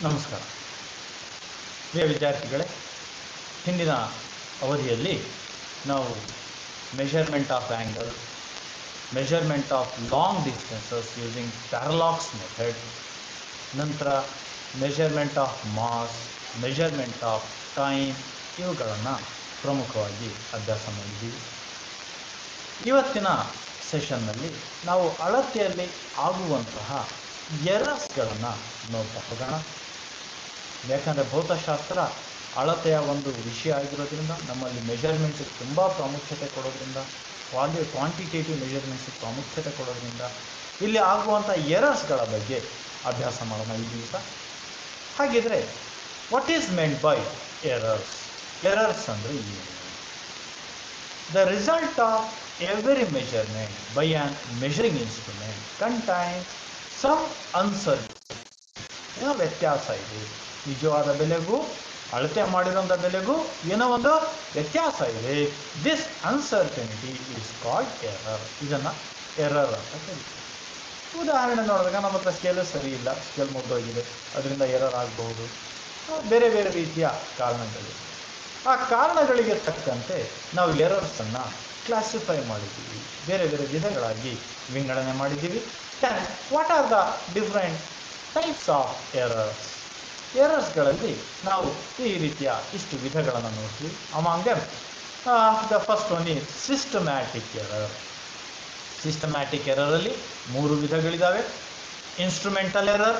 ನಮಸ್ಕಾರ ಪ್ರಿಯ ವಿದ್ಯಾರ್ಥಿಗಳೇ ಹಿಂದಿನ ಅವಧಿಯಲ್ಲಿ ನಾವು measurement of angle measurement of long distances using parallax method ನಂತರ measurement of mass measurement of time ಇವುಗಳನ್ನು ಪ್ರಮುಖವಾಗಿ ಅಭ್ಯಾಸ ಮಾಡಿದ್ದೀವಿ ಇವತ್ತಿನ ಸೆಷನ್ನಲ್ಲಿ ನಾವು ಅಳತೆಯಲ್ಲಿ ಆಗುವಂತಹ ಎರರ್ಸ್ಗಳನ್ನು ನೋಡ್ತಾ ಹೋಗೋಣ ಯಾಕಂದರೆ ಭೌತಶಾಸ್ತ್ರ ಅಳತೆಯ ಒಂದು ವಿಷಯ ಆಗಿರೋದ್ರಿಂದ ನಮ್ಮಲ್ಲಿ ಮೆಷರ್ಮೆಂಟ್ಸಿಗೆ ತುಂಬ ಪ್ರಾಮುಖ್ಯತೆ ಕೊಡೋದ್ರಿಂದ ಕ್ವಾಲಿ ಕ್ವಾಂಟಿಟೇಟಿವ್ ಮೆಷರ್ಮೆಂಟ್ಸಿಗೆ ಪ್ರಾಮುಖ್ಯತೆ ಕೊಡೋದ್ರಿಂದ ಇಲ್ಲಿ ಆಗುವಂಥ ಎರರ್ಸ್ಗಳ ಬಗ್ಗೆ ಅಭ್ಯಾಸ ಮಾಡೋಣ ಈ ದಿವಸ ಹಾಗಿದ್ರೆ what is meant by errors errors ಅಂದರೆ ಏನು The result of every measurement by an measuring instrument contains some uncertainty. ಏನೋ ವ್ಯತ್ಯಾಸ ಇದೆ ನಿಜವಾದ ಬೆಲೆಗೂ ಅಳತೆ ಮಾಡಿರೋಂಥ ಬೆಲೆಗೂ ಏನೋ ಒಂದು ವ್ಯತ್ಯಾಸ ಇದೆ this uncertainty is called error ಇದನ್ನು ಎರರ್ ಅಂತ ಕರೀತೀವಿ ಉದಾಹರಣೆ ನೋಡಿದಾಗ ನಮ್ಮ ಹತ್ರ ಸ್ಕೇಲ್ ಸರಿ ಇಲ್ಲ ಸ್ಕೇಲ್ ಮುಗ್ದೋಗಿದೆ ಅದರಿಂದ ಎರರ್ ಆಗಬಹುದು ಬೇರೆ ಬೇರೆ ರೀತಿಯ ಕಾರಣಗಳಿವೆ ಆ ಕಾರಣಗಳಿಗೆ ತಕ್ಕಂತೆ ನಾವು ಎರರ್ಸನ್ನು ಕ್ಲಾಸಿಫೈ ಮಾಡಿದ್ದೀವಿ ಬೇರೆ ಬೇರೆ ವಿಧಗಳಾಗಿ ವಿಂಗಡಣೆ ಮಾಡಿದ್ದೀವಿ what are the different types of errors ಎರರ್ಸ್ಗಳಲ್ಲಿ ನಾವು ಈ ರೀತಿಯ ಇಷ್ಟು ವಿಧಗಳನ್ನು ನೋಡ್ತೀವಿ among them the first one is systematic error systematic ಎರರಲ್ಲಿ ಮೂರು ವಿಧಗಳಿದ್ದಾವೆ instrumental error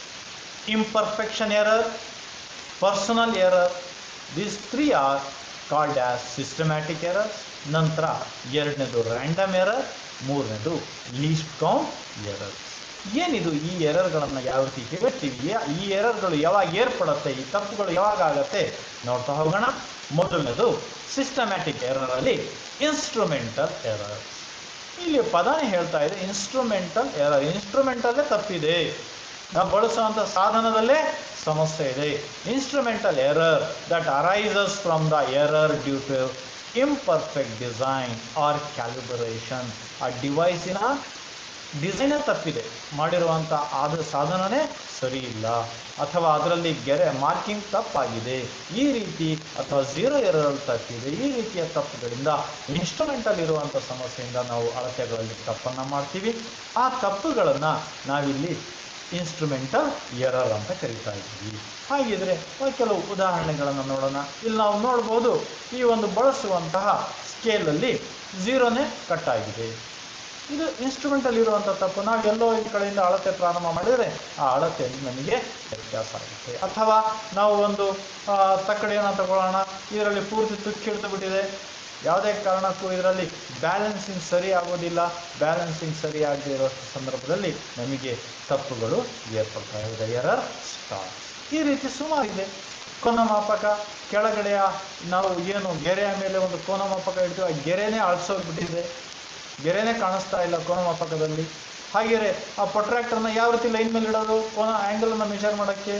imperfection error personal error these three are called as systematic error ನಂತರ ಎರಡನೇದು ರ್ಯಾಂಡಮ್ ಎರರ್ ಮೂರನೇದು ಲೀಸ್ಟ್ ಕೌಂಟ್ ಎರರ್ ಏನಿದು ಈ ಎರರ್ಗಳನ್ನು ಯಾವ ರೀತಿ ಹೇಳ್ತೀವಿ ಈ ಎರರ್ಗಳು ಯಾವಾಗ ಏರ್ಪಡುತ್ತೆ ಈ ತಪ್ಪುಗಳು ಯಾವಾಗ ಆಗತ್ತೆ ನೋಡ್ತಾ ಹೋಗೋಣ ಮೊದಲನೇದು ಸಿಸ್ಟಮ್ಯಾಟಿಕ್ ಎರರಲ್ಲಿ ಇನ್ಸ್ಟ್ರೂಮೆಂಟಲ್ ಎರರ್ ಇಲ್ಲಿ ಪದನೇ ಹೇಳ್ತಾ ಇದೆ ಇನ್ಸ್ಟ್ರೂಮೆಂಟಲ್ ಎರರ್ ಇನ್ಸ್ಟ್ರೂಮೆಂಟಲ್ಲೇ ತಪ್ಪಿದೆ ನಾವು ಬಳಸುವಂಥ ಸಾಧನದಲ್ಲೇ ಸಮಸ್ಯೆ ಇದೆ instrumental error that arises from the error due to imperfect design or calibration ಆ ಡಿವೈಸಿನ ಡಿಸೈನೇ ತಪ್ಪಿದೆ ಮಾಡಿರುವಂಥ ಆದ ಸಾಧನನೇ ಸರಿ ಇಲ್ಲ ಅಥವಾ ಅದರಲ್ಲಿ ಗೆರೆ ಮಾರ್ಕಿಂಗ್ ತಪ್ಪಾಗಿದೆ ಈ ರೀತಿ ಅಥವಾ ಝೀರೋ ಎರರ್ ತಪ್ಪಿದೆ ಈ ರೀತಿಯ ತಪ್ಪುಗಳಿಂದ ಇನ್ಸ್ಟ್ರೂಮೆಂಟಲ್ ಇರುವಂಥ ಸಮಸ್ಯೆಯಿಂದ ನಾವು ಅಳತೆಗಳಲ್ಲಿ ತಪ್ಪನ್ನು ಮಾಡ್ತೀವಿ ಆ ತಪ್ಪುಗಳನ್ನು ನಾವಿಲ್ಲಿ ಇನ್ಸ್ಟ್ರೂಮೆಂಟಲ್ ಎರರ್ ಅಂತ ಕರಿತಾ ಇದ್ದೀವಿ ಹಾಗಿದ್ರೆ ಕೆಲವು ಉದಾಹರಣೆಗಳನ್ನು ನೋಡೋಣ ಇಲ್ಲಿ ನಾವು ನೋಡ್ಬೋದು ಈ ಒಂದು ಬಳಸುವಂತಹ ಸ್ಕೇಲಲ್ಲಿ ಝೀರೋನೇ ಕಟ್ ಆಗಿದೆ ಇದು ಇನ್ಸ್ಟ್ರೂಮೆಂಟಲ್ಲಿ ಇರುವಂಥ ತಪ್ಪು ನಾವು ಎಲ್ಲೋ ಈ ಕಡೆಯಿಂದ ಅಳತೆ ಪ್ರಾರಂಭ ಮಾಡಿದರೆ ಆ ಅಳತೆಯಲ್ಲಿ ನಮಗೆ ವ್ಯತ್ಯಾಸ ಆಗುತ್ತೆ ಅಥವಾ ನಾವು ಒಂದು ತಕ್ಕಡಿಯನ್ನು ತಗೊಳ್ಳೋಣ ಇದರಲ್ಲಿ ಪೂರ್ತಿ ತುಕ್ಕಿಡ್ದು ಬಿಟ್ಟಿದೆ ಯಾವುದೇ ಕಾರಣಕ್ಕೂ ಇದರಲ್ಲಿ ಬ್ಯಾಲೆನ್ಸಿಂಗ್ ಸರಿ ಆಗೋದಿಲ್ಲ ಬ್ಯಾಲೆನ್ಸಿಂಗ್ ಸರಿ ಆಗದೆ ಇರೋ ಸಂದರ್ಭದಲ್ಲಿ ನಮಗೆ ತಪ್ಪುಗಳು ಏರ್ಪಡ್ತಾ ಇದೆ ಎರರ್ ಸ್ಟಾರ್ ಈ ರೀತಿ ಸುಮಾರಿದೆ ಕೋನಮಾಪಕ ಕೆಳಗಡೆಯ ನಾವು ಏನು ಗೆರೆಯ ಮೇಲೆ ಒಂದು ಕೋನಮಾಪಕ ಇಡ್ತೀವಿ ಆ ಗೆರೆನೇ ಅಳಿಸೋಗ್ಬಿಟ್ಟಿದೆ ಗೆರೆನೇ ಕಾಣಿಸ್ತಾ ಇಲ್ಲ ಕೋನಮಾಪಕದಲ್ಲಿ ಹಾಗೆಯೇ ಆ ಪ್ರೊಟ್ರಾಕ್ಟರ್ನ ಯಾವ ರೀತಿ ಲೈನ್ ಮೇಲೆ ಇಡೋದು ಕೋನ ಆ್ಯಂಗಲನ್ನು ಮೆಷರ್ ಮಾಡೋಕ್ಕೆ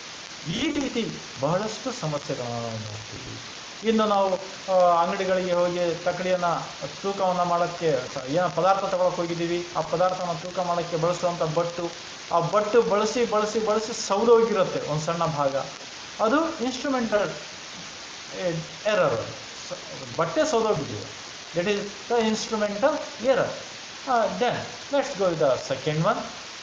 ಈ ರೀತಿ ಬಹಳಷ್ಟು ಸಮಸ್ಯೆಗಳನ್ನು ನಾವು ನೋಡ್ತೀವಿ ಇನ್ನು ನಾವು ಅಂಗಡಿಗಳಿಗೆ ಹೋಗಿ ತಕ್ಕಡಿಯನ್ನು ತೂಕವನ್ನು ಮಾಡೋಕ್ಕೆ ಏನೋ ಪದಾರ್ಥ ತಗೊಳಕ್ಕೆ ಹೋಗಿದ್ದೀವಿ ಆ ಪದಾರ್ಥನ ತೂಕ ಮಾಡೋಕ್ಕೆ ಬಳಸುವಂಥ ಬಟ್ಟು ಆ ಬಟ್ಟು ಬಳಸಿ ಬಳಸಿ ಬಳಸಿ ಸೌದೋಗಿರುತ್ತೆ ಒಂದು ಸಣ್ಣ ಭಾಗ ಅದು ಇನ್ಸ್ಟ್ರೂಮೆಂಟಲ್ ಎರರ್ ಬಟ್ಟೆ ಸೌದೋಗಿದ್ದೀವಿ that is the instrumental error then let's go the second one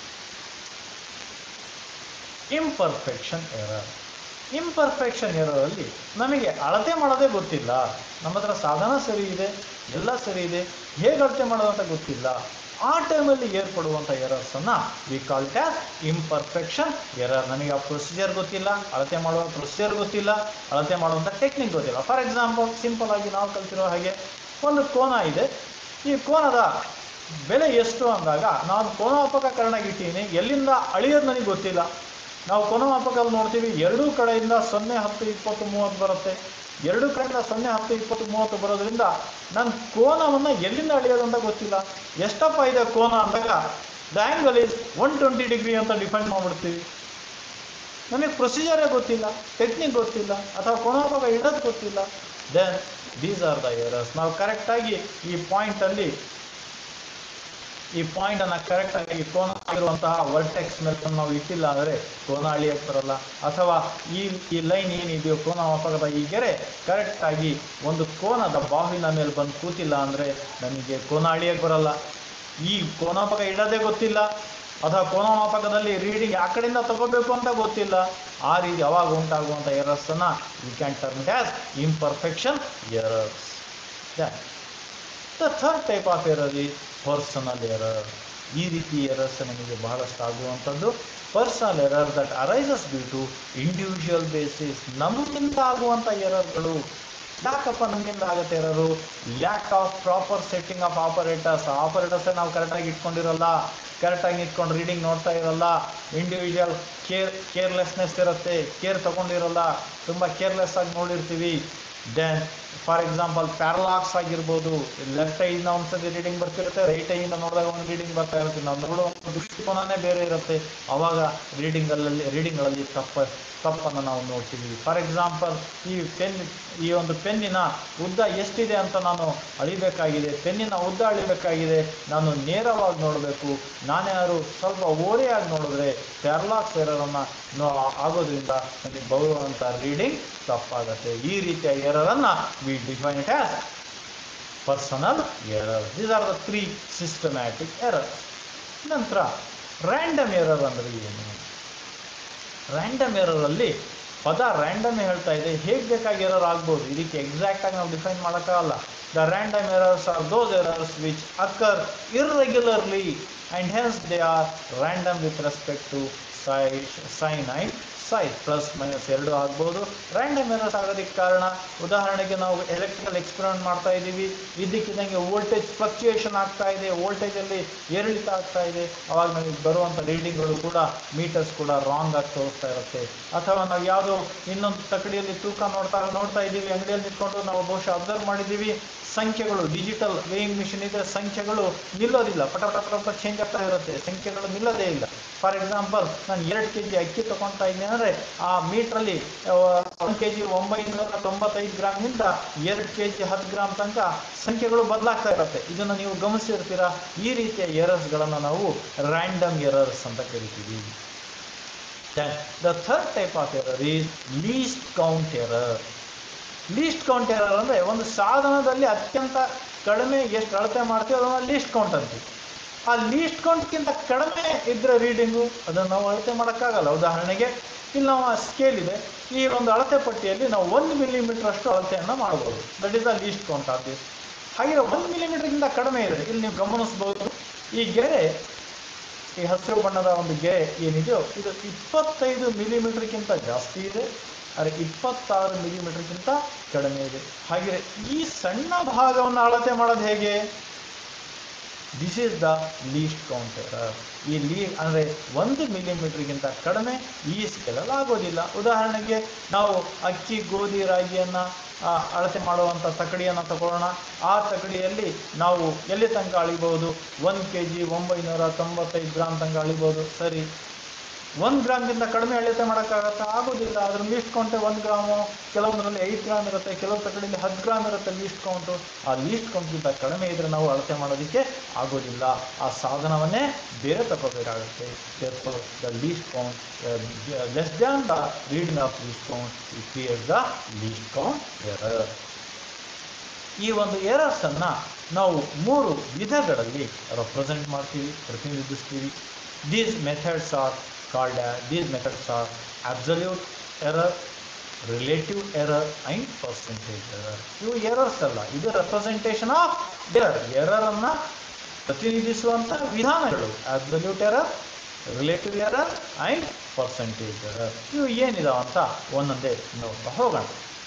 imperfection error imperfection ಎರರಲ್ಲಿ ನಮಗೆ ಅಳತೆ ಮಾಡೋದೇ ಗೊತ್ತಿಲ್ಲ ನಮ್ಮ ಹತ್ರ ಸಾಧನ ಸರಿ ಇದೆ ಎಲ್ಲ ಸರಿ ಇದೆ ಹೇಗೆ ಅಳತೆ ಮಾಡೋದು ಅಂತ ಗೊತ್ತಿಲ್ಲ ಆ ಟೈಮಲ್ಲಿ ಏರ್ಪಡುವಂಥ ಎರರ್ಸನ್ನು we call it as imperfection error ನಮಗೆ ಆ ಪ್ರೊಸೀಜರ್ ಗೊತ್ತಿಲ್ಲ ಅಳತೆ ಮಾಡುವ ಪ್ರೊಸೀಜರ್ ಗೊತ್ತಿಲ್ಲ ಅಳತೆ ಮಾಡುವಂಥ ಟೆಕ್ನಿಕ್ ಗೊತ್ತಿಲ್ಲ ಫಾರ್ ಎಕ್ಸಾಂಪಲ್ ಸಿಂಪಲ್ ಆಗಿ ನಾವು ಕಲ್ತಿರೋ ಹಾಗೆ ಒಂದು ಕೋನ ಇದೆ ಈ ಕೋನದ ಬೆಲೆ ಎಷ್ಟು ಅಂದಾಗ ನಾನು ಕೋನೋಪಕರಣ ಇಟ್ಟೀನಿ ಎಲ್ಲಿಂದ ಅಳಿಯೋದು ನನಗೆ ಗೊತ್ತಿಲ್ಲ ನಾವು ಕೋನಮಾಪಕಲ್ಲಿ ನೋಡ್ತೀವಿ ಎರಡೂ ಕಡೆಯಿಂದ ಸೊನ್ನೆ ಹತ್ತು ಇಪ್ಪತ್ತು ಮೂವತ್ತು ಬರುತ್ತೆ ಎರಡು ಕಡೆಯಿಂದ ಸೊನ್ನೆ ಹತ್ತು ಇಪ್ಪತ್ತು ಮೂವತ್ತು ಬರೋದ್ರಿಂದ ನನ್ನ ಕೋನವನ್ನು ಎಲ್ಲಿಂದ ಅಳಿಯೋದು ಅಂತ ಗೊತ್ತಿಲ್ಲ ಎಷ್ಟಪ್ಪ ಇದೆ ಕೋನ ಅಂದಾಗ the angle is one twenty degree ಅಂತ ಡಿಫೈನ್ ಮಾಡಿಬಿಡ್ತೀವಿ ನಮಗೆ ಪ್ರೊಸೀಜರೇ ಗೊತ್ತಿಲ್ಲ ಟೆಕ್ನಿಕ್ ಗೊತ್ತಿಲ್ಲ ಅಥವಾ ಕೋನಮಾಪಕ ಇಡೋದು ಗೊತ್ತಿಲ್ಲ then these are the errors ನಾವು ಕರೆಕ್ಟಾಗಿ ಈ ಪಾಯಿಂಟಲ್ಲಿ ಈ ಪಾಯಿಂಟ್ ಅನ್ನ ಕರೆಕ್ಟ್ ಆಗಿ ಕೋನ ಆಗಿರುವಂತಹ ವರ್ಟೆಕ್ಸ್ ಮೇಲೆ ನಾವು ಇಟ್ಟಿಲ್ಲ ಅಂದ್ರೆ ಕೋನ ಅಳಿಯಕ್ಕೆ ಬರಲ್ಲ ಅಥವಾ ಈ ಈ ಲೈನ್ ಏನಿದೆಯೋ ಕೋನ ಮಾಪಕದ ಈ ಗೆರೆ ಕರೆಕ್ಟ್ ಆಗಿ ಒಂದು ಕೋನದ ಬಾಹುವಿನ ಮೇಲೆ ಬಂದು ಕೂತಿಲ್ಲ ಅಂದ್ರೆ ನಮಗೆ ಕೋನ ಅಳಿಯಕ್ಕೆ ಬರಲ್ಲ ಈ ಕೋನಾಪಕ ಇಡೋದೇ ಗೊತ್ತಿಲ್ಲ ಅಥವಾ ಕೋನಮಾಪಕದಲ್ಲಿ ರೀಡಿಂಗ್ ಆ ಕಡೆಯಿಂದ ತಗೋಬೇಕು ಅಂತ ಗೊತ್ತಿಲ್ಲ ಆ ರೀತಿ ಅವಾಗ ಉಂಟಾಗುವಂಥ ಎರರ್ಸ್ ಅನ್ನ we can term it as imperfection errors the third type of error ಈ ಪರ್ಸನಲ್ ಎರರ್ ಈ ರೀತಿ ಎರರ್ಸ್ ನಮಗೆ ಬಹಳಷ್ಟು ಆಗುವಂಥದ್ದು personal error that arises due to individual basis ನಮ್ಮಿಂದ ಆಗುವಂಥ ಎರರ್ಗಳು ಯಾಕಪ್ಪ ನಮ್ಮಿಂದ ಆಗುತ್ತೆ error lack of proper setting of operators operators ನಾವು ಕರೆಕ್ಟಾಗಿ ಇಟ್ಕೊಂಡಿರಲ್ಲ ಕರೆಕ್ಟಾಗಿ ನಿಂತ್ಕೊಂಡು ರೀಡಿಂಗ್ ನೋಡ್ತಾ ಇರಲ್ಲ ಇಂಡಿವಿಜುವಲ್ ಕೇರ್ ಕೇರ್ಲೆಸ್ನೆಸ್ ಇರುತ್ತೆ ಕೇರ್ ತಗೊಂಡಿರಲ್ಲ ತುಂಬ ಕೇರ್ಲೆಸ್ ಆಗಿ ನೋಡಿರ್ತೀವಿ ದೆನ್ ಫಾರ್ ಎಕ್ಸಾಂಪಲ್ ಪ್ಯಾರಲಾಕ್ಸ್ ಆಗಿರ್ಬೋದು ಲೆಫ್ಟ್ ಐಯಿಂದ ಒಂದ್ಸತಿ ರೀಡಿಂಗ್ ಬರ್ತಿರುತ್ತೆ ರೈಟ್ ಐಯಿಂದ ನೋಡಿದಾಗ ಒಂದು ರೀಡಿಂಗ್ ಬರ್ತಾ ಇರುತ್ತೆ ನಾವು ನೋಡೋ ಒಂದು ದೃಷ್ಟಿಕೋನನೇ ಬೇರೆ ಇರುತ್ತೆ ಅವಾಗ ರೀಡಿಂಗಲ್ಲಿ ರೀಡಿಂಗ್ಗಳಲ್ಲಿ ತಪ್ಪ ತಪ್ಪನ್ನು ನಾವು ನೋಡ್ತೀವಿ ಫಾರ್ ಎಕ್ಸಾಂಪಲ್ ಈ ಪೆನ್ ಈ ಒಂದು ಪೆನ್ನಿನ ಉದ್ದ ಎಷ್ಟಿದೆ ಅಂತ ನಾನು ಅಳಿಬೇಕಾಗಿದೆ ಪೆನ್ನಿನ ಉದ್ದ ಅಳಿಬೇಕಾಗಿದೆ ನಾನು ನೇರವಾಗಿ ನೋಡಬೇಕು ನಾನೇನಾದ್ರು ಸ್ವಲ್ಪ ಓರೆಯಾಗಿ ನೋಡಿದ್ರೆ ಪ್ಯಾರಲಾಕ್ಸ್ ಎರರನ್ನು ನೋ ಆಗೋದ್ರಿಂದ ನನಗೆ ಬರುವಂಥ ರೀಡಿಂಗ್ ತಪ್ಪಾಗತ್ತೆ ಈ ರೀತಿಯ ಎರರನ್ನು we define it as personal error these are the three systematic error ನಂತರ ರ್ಯಾಂಡಮ್ ಎರರ್ ಅಂದರೆ ಏನು ರ್ಯಾಂಡಮ್ ಎರರಲ್ಲಿ ಪದ ರ್ಯಾಂಡಮ್ ಹೇಳ್ತಾ ಇದೆ ಹೇಗೆ ಬೇಕಾಗಿ ಎರರ್ ಆಗ್ಬೋದು ಇದಕ್ಕೆ ಎಕ್ಸಾಕ್ಟ್ ಆಗಿ ನಾವು ಡಿಫೈನ್ ಮಾಡೋಕ್ಕಾಗಲ್ಲ the random errors are those errors which occur irregularly and hence they are random with respect to sight sign and sight plus minus ಎರಡು ಆಗ್ಬೋದು ರ್ಯಾಂಡಮ್ ಎರರ್ಸ್ ಆಗೋದಕ್ಕೆ ಕಾರಣ ಉದಾಹರಣೆಗೆ ನಾವು ಎಲೆಕ್ಟ್ರಿಕಲ್ ಎಕ್ಸ್ಪೆರಿಮೆಂಟ್ ಮಾಡ್ತಾ ಇದ್ದೀವಿ ಇದಕ್ಕಿದ್ದಂಗೆ ವೋಲ್ಟೇಜ್ ಫ್ಲಕ್ಚುಯೇಷನ್ ಆಗ್ತಾ ಇದೆ ವೋಲ್ಟೇಜಲ್ಲಿ ಏರಿಳಿತ ಆಗ್ತಾ ಇದೆ ಅವಾಗ ನಮಗೆ ಬರುವಂಥ ರೀಡಿಂಗ್ಗಳು ಕೂಡ ಮೀಟರ್ಸ್ ಕೂಡ ರಾಂಗ್ ಆಗಿ ತೋರಿಸ್ತಾ ಇರುತ್ತೆ ಅಥವಾ ನಾವು ಯಾವುದೋ ಇನ್ನೊಂದು ತಕಡಿಯಲ್ಲಿ ತೂಕ ನೋಡ್ತಾ ನೋಡ್ತಾ ಇದ್ದೀವಿ ಅಂಗಡಿಯಲ್ಲಿ ನಿಂತ್ಕೊಂಡು ನಾವು ಬಹುಶಃ ಅಬ್ಸರ್ವ್ ಮಾಡಿದ್ದೀವಿ ಸಂಖ್ಯೆಗಳು ಡಿಜಿಟಲ್ ವೇಯಿಂಗ್ ಮಿಷಿನ್ ಇದೆ ಸಂಖ್ಯೆಗಳು ನಿಲ್ಲೋದಿಲ್ಲ ಪಟ ಪಟ ಪಟ ಪಟ ಚೇಂಜ್ ಆಗ್ತಾ ಇರುತ್ತೆ ಸಂಖ್ಯೆಗಳು ನಿಲ್ಲೋದೇ ಇಲ್ಲ ಫಾರ್ ಎಕ್ಸಾಂಪಲ್ ನಾನು ಎರಡು ಕೆ ಜಿ ಅಕ್ಕಿ ತೊಗೊಳ್ತಾ ಇದ್ದೀನಿ ಅಂದರೆ ಆ ಮೀಟ್ರಲ್ಲಿ ಒಂದು ಕೆ ಜಿ ಒಂಬೈನೂರ ತೊಂಬತ್ತೈದು ಗ್ರಾಮ್ನಿಂದ ಎರಡು ಕೆ ಜಿ ಹತ್ತು ಗ್ರಾಮ್ ತನಕ ಸಂಖ್ಯೆಗಳು ಬದಲಾಗ್ತಾ ಇರುತ್ತೆ ಇದನ್ನು ನೀವು ಗಮನಿಸಿರ್ತೀರಾ ಈ ರೀತಿಯ ಎರರ್ಸ್ಗಳನ್ನು ನಾವು ರ್ಯಾಂಡಮ್ ಎರರ್ಸ್ ಅಂತ ಕರಿತೀವಿ the third type of error is least count error least count error ಅಂದರೆ ಒಂದು ಸಾಧನದಲ್ಲಿ ಅತ್ಯಂತ ಕಡಿಮೆ ಎಷ್ಟು ಅಳತೆ ಮಾಡ್ತೀವಿ ಅದನ್ನು ಲೀಸ್ಟ್ ಕೌಂಟ್ ಅಂತೀವಿ ಆ ಲೀಸ್ಟ್ ಕೌಂಟ್ಗಿಂತ ಕಡಿಮೆ ಇದ್ರೆ ರೀಡಿಂಗು ಅದನ್ನು ನಾವು ಅಳತೆ ಮಾಡೋಕ್ಕಾಗಲ್ಲ ಉದಾಹರಣೆಗೆ ಇಲ್ಲಿ ನಾವು ಆ ಸ್ಕೇಲ್ ಇದೆ ಈ ಒಂದು ಅಳತೆ ಪಟ್ಟಿಯಲ್ಲಿ ನಾವು ಒಂದು ಮಿಲಿಮೀಟರ್ ಅಷ್ಟು ಅಳತೆಯನ್ನು ಮಾಡ್ಬೋದು that is the least count of this ಹಾಗೆ ಒಂದು ಮಿಲಿಮೀಟರ್ಗಿಂತ ಕಡಿಮೆ ಇದೆ ಇಲ್ಲಿ ನೀವು ಗಮನಿಸ್ಬೋದು ಈ ಗೆರೆ ಈ ಹಸಿರು ಬಣ್ಣದ ಒಂದು ಗೆರೆ ಏನಿದೆಯೋ ಇದು ಇಪ್ಪತ್ತೈದು ಮಿಲಿಮೀಟರ್ಗಿಂತ ಜಾಸ್ತಿ ಇದೆ ಆದರೆ ಇಪ್ಪತ್ತಾರು ಮಿಲಿಮೀಟರ್ಗಿಂತ ಕಡಿಮೆ ಇದೆ ಹಾಗೆ ಈ ಸಣ್ಣ ಭಾಗವನ್ನು ಅಳತೆ ಮಾಡೋದು ಹೇಗೆ this is the least count error ಈ ಲೀ ಅಂದರೆ ಒಂದು ಮಿಲಿಮೀಟರ್ಗಿಂತ ಕಡಿಮೆ ಈ ಸ್ಕೇಲಲ್ಲಿ ಆಗೋದಿಲ್ಲ ಉದಾಹರಣೆಗೆ ನಾವು ಅಕ್ಕಿ ಗೋಧಿ ರಾಗಿಯನ್ನು ಆ, ಅಳತೆ ಮಾಡುವಂಥ ತಕಡಿಯನ್ನು ತಗೊಳ್ಳೋಣ ಆ ತಕಡಿಯಲ್ಲಿ ನಾವು ಎಲ್ಲಿ ತನಕ ಅಳಿಬೋದು ಒಂದು ಕೆ ಜಿ ಒಂಬೈನೂರ ತೊಂಬತ್ತೈದು ಗ್ರಾಮ್ ತನಕ ಅಳಿಬೋದು ಸರಿ ಒಂದು ಗ್ರಾಮ್ಗಿಂತ ಕಡಿಮೆ ಅಳತೆ ಮಾಡೋಕ್ಕಾಗತ್ತಾ ಆಗೋದಿಲ್ಲ ಅದ್ರ ಲೀಸ್ಟ್ ಕೌಂಟೆ ಒಂದು ಗ್ರಾಮು ಕೆಲವೊಂದರಲ್ಲಿ ಐದು ಗ್ರಾಮ್ ಇರುತ್ತೆ ಕೆಲವು ತಕಡಿಯಲ್ಲಿ ಹತ್ತು ಗ್ರಾಮ್ ಇರುತ್ತೆ ಲೀಸ್ಟ್ ಕೌಂಟು ಆ ಲೀಸ್ಟ್ ಕೌಂಟ್ಗಿಂತ ಕಡಿಮೆ ಇದ್ರೆ ನಾವು ಅಳತೆ ಮಾಡೋದಕ್ಕೆ ಆಗೋದಿಲ್ಲ ಆ ಸಾಧನವನ್ನೇ ಬೇರೆ ತಗೋಬೇಕಾಗುತ್ತೆ the least count less than the reading of least count it create the least count error ಈ ಒಂದು ಎರರ್ಸ್ ಅನ್ನ ನಾವು ಮೂರು ವಿಧಗಳಲ್ಲಿ ರೆಪ್ರೆಸೆಂಟ್ ಮಾಡ್ತೀವಿ ಪ್ರತಿನಿಧಿಸ್ತೀವಿ these methods are called these methods are absolute error relative error and percentage error ಇವು errors ಅಲ್ಲ ಇದು ರೆಪ್ರೆಸೆಂಟೇಷನ್ ಆಫ್ ಎರರ್ ಎರರ್ ಅನ್ನ ಪ್ರತಿನಿಧಿಸುವಂಥ ವಿಧಾನಗಳು absolute error relative error and percentage error ಇವು ಏನಿದಾವ ಅಂತ ಒಂದೊಂದೇ ನೋಡ್ತಾ ಹೋಗೋಣ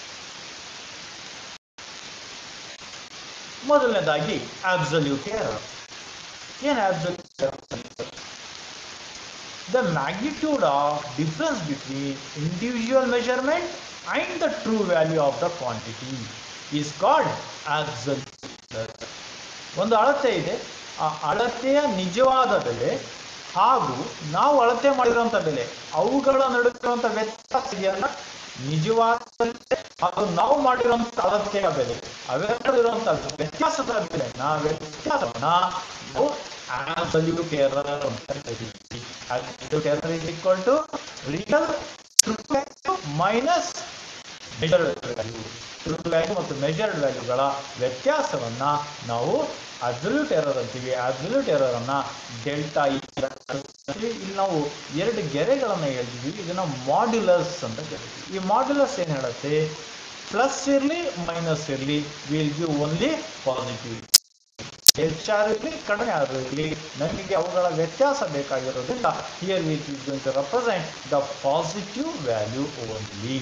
ಮೊದಲನೇದಾಗಿ ಅಬ್ಸಲ್ಯೂಟ್ ಎರರ್ ಏನು absolute the magnitude of difference between individual measurement and the true value of the quantity is called absolute ಒಂದು ಅಳತೆ ಇದೆ ಆ ಅಳತೆಯ ನಿಜವಾದ ಬೆಲೆ ಹಾಗೂ ನಾವು ಅಳತೆ ಮಾಡಿರುವಂಥ ಬೆಲೆ ಅವುಗಳ ನಡುವಿರುವಂಥ ವ್ಯತ್ಯಾಸ ಇದೆಯಲ್ಲ ನಿಜವಾದ ಅದು ನಾವು ಮಾಡಿರುವಂತ ಅಳತೆಯ ಬೆಲೆ ಅವೆರಡು ಇರುವಂತಹ ವ್ಯತ್ಯಾಸದ ಬೆಲೆ ನಾ ವ್ಯತ್ಯಾಸವನ್ನ ನಾವು absolute error ಅಂತ ಕರೀತೀವಿ absolute error is equal to real true value minus measured value true value ಮತ್ತು ಮೆಜರ್ಡ್ ವ್ಯಾಲ್ಯೂಗಳ ವ್ಯತ್ಯಾಸವನ್ನ ನಾವು ಅಬ್ಸಲ್ಯೂಟ್ ಎರರ್ ಅಂತೀವಿ ಅಬ್ಸಲ್ಯೂಟ್ ಎರರ್ ಅನ್ನ ಡೆಲ್ಟಾ ಇಲ್ಲಿ ನಾವು ಎರಡು ಗೆರೆಗಳನ್ನ ಹೇಳ್ತೀವಿ ಇದನ್ನ ಮಾಡ್ಯುಲಸ್ ಅಂತ ಕರಿತೀವಿ ಈ ಮಾಡ್ಯುಲಸ್ ಏನ್ ಹೇಳುತ್ತೆ ಪ್ಲಸ್ ಇರಲಿ ಮೈನಸ್ ಇರಲಿ ವಿಲ್ ಗಿವ್ ಓನ್ಲಿ ಪಾಸಿಟಿವ್ ಹೆಚ್ಚಾಗಿರಲಿ ಕಡಿಮೆ ಆಗಿರಲಿ ನಮಗೆ ಅವುಗಳ ವ್ಯತ್ಯಾಸ ಬೇಕಾಗಿರೋದ್ರಿಂದ here we is going to represent the positive value only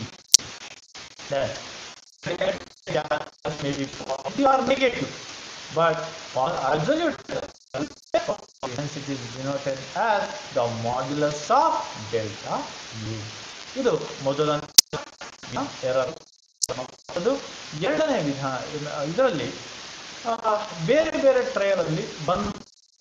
may be positive or negative, but for absolute hence it is denoted as the modulus of delta U. ಇದು ಮೊದಲನೇ error ಅದು ಎರಡನೇ ವಿಧಾನ ಇದರಲ್ಲಿ ಆ, ಬೇರೆ ಬೇರೆ ಟ್ರಯಲ್ ಅಲ್ಲಿ ಬಂದ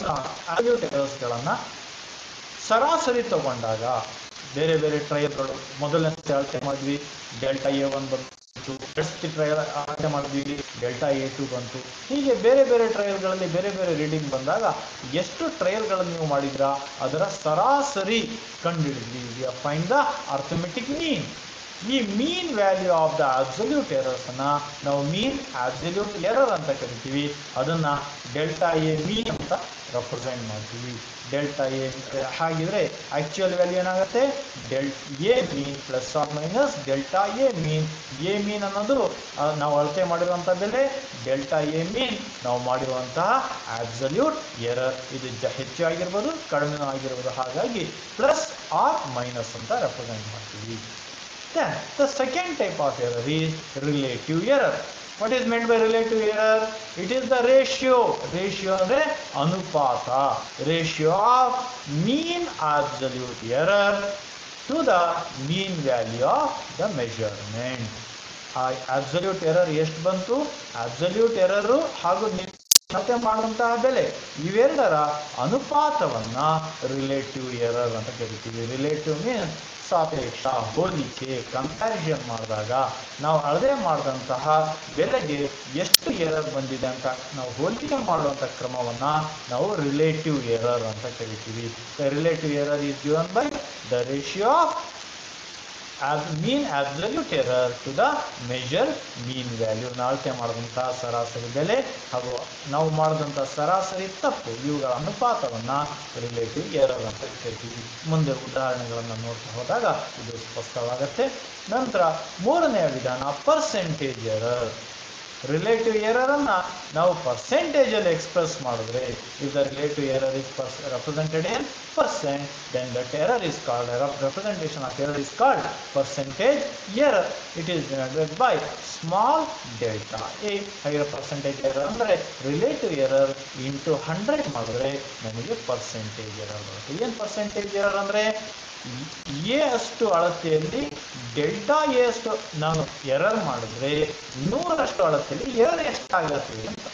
ಗಳನ್ನ ಸರಾಸರಿ ತಗೊಂಡಾಗ ಬೇರೆ ಬೇರೆ ಟ್ರಯಲ್ಗಳು ಮೊದಲನೇ ಅಳತೆ ಮಾಡಿದ್ವಿ ಡೆಲ್ಟಾ ಎ ಒನ್ ಬಂತು ನೆಕ್ಸ್ಟ್ ಟ್ರಯಲ್ ಅಳತೆ ಮಾಡಿದ್ವಿ ಡೆಲ್ಟಾ ಎ ಟು ಬಂತು ಹೀಗೆ ಬೇರೆ ಬೇರೆ ಟ್ರಯಲ್ಗಳಲ್ಲಿ ಬೇರೆ ಬೇರೆ ರೀಡಿಂಗ್ ಬಂದಾಗ ಎಷ್ಟು ಟ್ರಯಲ್ಗಳನ್ನು ನೀವು ಮಾಡಿದ್ರಾ ಅದರ ಸರಾಸರಿ ಕಂಡುಹಿಡಿದ್ವಿ ಫೈಂಡ್ ದ ಅರ್ಥಮೆಟಿಕ್ ಮೀನ್ ಈ mean value of the absolute errors ಅನ್ನ ನಾವು ಮೀನ್ ಅಬ್ಸಲ್ಯೂಟ್ ಎರರ್ ಅಂತ ಕರಿತೀವಿ ಅದನ್ನ ಡೆಲ್ಟಾ ಎ ಮೀನ್ ಅಂತ ರೆಪ್ರೆಸೆಂಟ್ ಮಾಡ್ತೀವಿ ಡೆಲ್ಟಾ ಎ ಹಾಗಿದ್ರೆ ಆಕ್ಚುಯಲ್ ವ್ಯಾಲ್ಯೂ ಏನಾಗುತ್ತೆ del A mean plus or minus delta A mean A mean ಅನ್ನೋದು ಆ, ನಾವು ಅಳತೆ ಮಾಡಿರುವಂಥ ಬೆಲೆ ಡೆಲ್ಟಾ ಎ ಮೀನ್ ನಾವು ಮಾಡಿರುವಂತಹ ಅಬ್ಸಲ್ಯೂಟ್ ಎರರ್ ಇದು ಜ ಹೆಚ್ಚು ಆಗಿರ್ಬೋದು ಕಡಿಮೆ ಆಗಿರ್ಬೋದು ಹಾಗಾಗಿ ಪ್ಲಸ್ ಆರ್ ಮೈನಸ್ ಅಂತ ರೆಪ್ರೆಸೆಂಟ್ ಮಾಡ್ತೀವಿ Then the second type of error is relative error. What is meant by relative error? It is the ratio. Ratio ಅಂದ್ರೆ ಅನುಪಾತ. Ratio of mean absolute error to the mean value of the measurement. ಆ absolute error ಎಷ್ಟು ಬಂತು absolute error ಹಾಗೂ ನೀವು ಅಳತೆ ಮಾಡುವಂತಹ ಬೆಲೆ ಇವೆರಡರ ಅನುಪಾತವನ್ನ ರಿಲೇಟಿವ್ ಎರರ್ ಅಂತ ಕರಿತೀವಿ ರಿಲೇಟಿವ್ ಮೀನ್ಸ್ ಸಾಪೇಕ್ಷ ಹೋಲಿಕೆ ಕಂಪ್ಯಾರಿಸನ್ ಮಾಡಿದಾಗ ನಾವು ಅಳತೆ ಮಾಡಿದಂತಹ ಬೆಲೆಗೆ ಎಷ್ಟು ಎರರ್ ಬಂದಿದೆ ಅಂತ ನಾವು ಹೋಲಿಕೆ ಮಾಡುವಂಥ ಕ್ರಮವನ್ನ ನಾವು ರಿಲೇಟಿವ್ ಎರರ್ ಅಂತ ಕರಿತೀವಿ relative error is given by the ratio of mean absolute error to the measure mean value ಅಳತೆ ಮಾಡಿದಂತಹ ಸರಾಸರಿ ಬೆಲೆ ಹಾಗೂ ನಾವು ಮಾಡಿದಂಥ ಸರಾಸರಿ ತಪ್ಪು ಇವುಗಳ ಅನುಪಾತವನ್ನ ರಿಲೇಟಿವ್ ಎರರ್ ಅಂತ ಕರಿತೀವಿ ಮುಂದೆ ಉದಾಹರಣೆಗಳನ್ನು ನೋಡ್ತಾ ಹೋದಾಗ ಇದು ಸ್ಪಷ್ಟವಾಗುತ್ತೆ ನಂತರ ಮೂರನೆಯ ವಿಧಾನ ಪರ್ಸೆಂಟೇಜ್ ಎರರ್ ರಿಲೇಟಿವ್ ಎರರ್ ಅನ್ನ ನಾವು ಪರ್ಸೆಂಟೇಜ್ ಅಲ್ಲಿ ಎಕ್ಸ್ಪ್ರೆಸ್ ಮಾಡಿದ್ರೆ if the relative error is represented in percent then that error is called representation of error is called percentage error it is denoted by small delta A higher percentage error ಅಂದ್ರೆ relative error into hundred ಮಾಡಿದ್ರೆ ನಮಗೆ percentage error ಬರುತ್ತೆ ಏನು percentage error ಅಂದ್ರೆ A ಅಷ್ಟು ಅಳತೆಯಲ್ಲಿ delta A ಅಷ್ಟು ನಾನು ಎರರ್ ಮಾಡಿದ್ರೆ ನೂರಷ್ಟು ಅಳತೆಯಲ್ಲಿ ಎರರ್ ಎಷ್ಟಾಗುತ್ತೆ ಅಂತ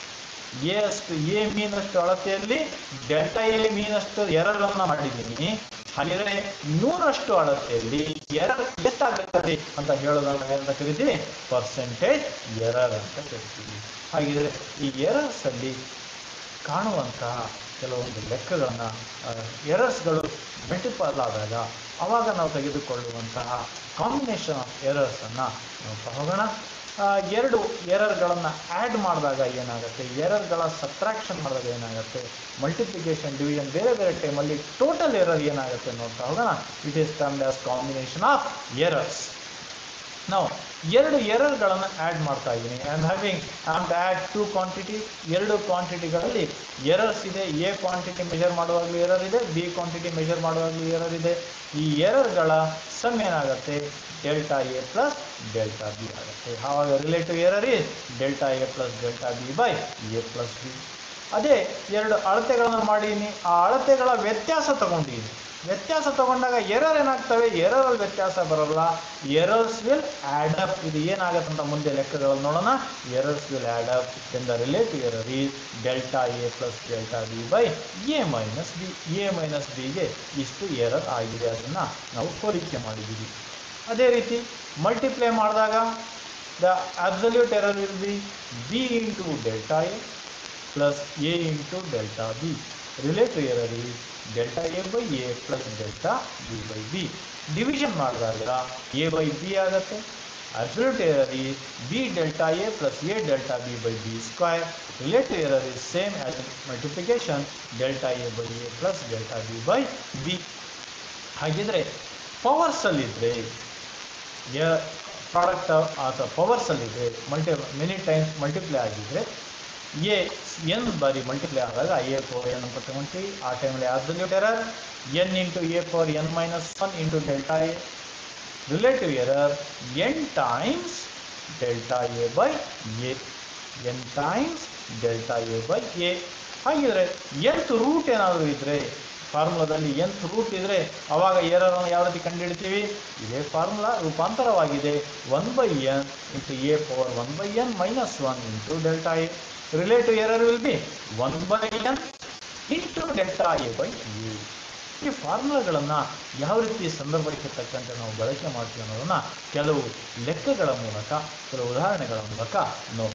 ಎ ಅಷ್ಟು ಎ ಮೀನಷ್ಟು ಅಳತೆಯಲ್ಲಿ ಡೆಲ್ಟಾ ಎ ಮೀನಷ್ಟು ಎರರ್ ಅನ್ನ ಮಾಡಿದ್ದೀನಿ ಹಾಗಿದ್ರೆ ನೂರಷ್ಟು ಅಳತೆಯಲ್ಲಿ ಎರರ್ ಎಷ್ಟಾಗುತ್ತದೆ ಅಂತ ಹೇಳೋದನ್ನ ಏನಂತ ಕರಿತೀವಿ ಪರ್ಸೆಂಟೇಜ್ ಎರರ್ ಅಂತ ಕರಿತೀವಿ ಹಾಗಿದ್ರೆ ಈ ಎರರ್ಸ್ ಅಲ್ಲಿ ಕಾಣುವಂತಹ ಕೆಲವೊಂದು ಲೆಕ್ಕಗಳನ್ನು ಎರರ್ಸ್ಗಳು ಮಲ್ಟಿಪಲ್ ಆದಾಗ ಆವಾಗ ನಾವು ತೆಗೆದುಕೊಳ್ಳುವಂತಹ ಕಾಂಬಿನೇಷನ್ ಆಫ್ ಎರರ್ಸನ್ನು ನೋಡ್ತಾ ಹೋಗೋಣ ಆ, ಎರಡು ಎರರ್ಗಳನ್ನು ಆ್ಯಡ್ ಮಾಡಿದಾಗ ಏನಾಗುತ್ತೆ ಎರರ್ಗಳ ಸಬ್ಟ್ರಾಕ್ಷನ್ ಮಾಡಿದಾಗ ಏನಾಗುತ್ತೆ ಮಲ್ಟಿಪ್ಲಿಕೇಶನ್ ಡಿವಿಷನ್ ಬೇರೆ ಬೇರೆ ಟೈಮಲ್ಲಿ ಟೋಟಲ್ ಎರರ್ ಏನಾಗುತ್ತೆ ನೋಡ್ತಾ ಹೋಗೋಣ it is termed as combination of errors ನಾವು ಎರಡು ಎರರ್ಗಳನ್ನು ಆ್ಯಡ್ ಮಾಡ್ತಾ ಇದ್ದೀನಿ I am having am add two quantity ಎರಡು ಕ್ವಾಂಟಿಟಿಗಳಲ್ಲಿ ಎರರ್ಸ್ ಇದೆ ಎ ಕ್ವಾಂಟಿಟಿ ಮೆಜರ್ ಮಾಡುವಾಗಲೂ ಎರರ್ ಇದೆ ಬಿ ಕ್ವಾಂಟಿಟಿ ಮೆಜರ್ ಮಾಡುವಾಗಲೂ ಎರರ್ ಇದೆ ಈ ಎರರ್ಗಳ ಸಮ್ ಏನಾಗುತ್ತೆ delta A plus delta B ಆಗುತ್ತೆ ಆವಾಗ relative error is delta A plus delta B by A plus B ಅದೇ ಎರಡು ಅಳತೆಗಳನ್ನು ಮಾಡೀನಿ ಆ ಅಳತೆಗಳ ವ್ಯತ್ಯಾಸ ತಗೊಂಡಿದ್ದೀನಿ ವ್ಯತ್ಯಾಸ ತಗೊಂಡಾಗ ಎರರ್ ಏನಾಗ್ತವೆ ಎರರಲ್ಲಿ ವ್ಯತ್ಯಾಸ ಬರಲ್ಲ ಎರರ್ಸ್ ವಿಲ್ ಆ್ಯಡ್ ಅಪ್ ಇದು ಏನಾಗುತ್ತೆ ಅಂತ ಮುಂದೆ ಲೆಕ್ಕಗಳಲ್ಲಿ ನೋಡೋಣ errors will add up then the relative error is delta A plus delta B by A minus B A minus ಬಿಗೆ ಇಷ್ಟು ಎರರ್ ಆಗಿದೆ ಅದನ್ನು ನಾವು ಹೋಲಿಕೆ ಮಾಡಿದ್ದೀವಿ ಅದೇ ರೀತಿ ಮಲ್ಟಿಪ್ಲೈ ಮಾಡಿದಾಗ the absolute error will be B into delta A plus A into delta B relative error is delta A by A plus delta B by B division ಮಾಡಿದಾಗ ಎ ಬೈ ಬಿ ಆಗುತ್ತೆ absolute error is B delta A plus A delta B by B square relative error is same as multiplication delta A by A plus delta B by B ಹಾಗಿದ್ರೆ ಪವರ್ಸಲ್ಲಿದ್ದರೆ product ಅಥವಾ ಪವರ್ಸಲ್ಲಿದೆ multi many times multiply ಆಗಿದ್ದರೆ A N ಬಾರಿ multiply ಆದಾಗ A power N ಅಂತ ತಗೊಂತೀವಿ ಆ ಟೈಮಲ್ಲಿ absolute error N into A power N minus one into delta A relative error N times delta A by A N times delta A by A ಹಾಗಿದ್ರೆ nth root ಏನಾದರೂ ಇದ್ದರೆ ಫಾರ್ಮುಲಾದಲ್ಲಿ ಎಂತ್ root ಇದ್ದರೆ ಅವಾಗ ಎರರನ್ನು ಯಾವ ರೀತಿ ಕಂಡುಹಿಡ್ತೀವಿ ಇದೇ ಫಾರ್ಮುಲಾ ರೂಪಾಂತರವಾಗಿದೆ one by N into A power one by N minus one into delta A relative error will be one by N into delta A by A ಈ ಫಾರ್ಮುಲಾಗಳನ್ನು ಯಾವ ರೀತಿ ಸಂದರ್ಭಕ್ಕೆ ತಕ್ಕಂತೆ ನಾವು ಬಳಕೆ ಮಾಡ್ತೀವಿ ಅನ್ನೋದನ್ನ ಕೆಲವು ಲೆಕ್ಕಗಳ ಮೂಲಕ ಕೆಲವು ಉದಾಹರಣೆಗಳ ಮೂಲಕ ನೋಡಿ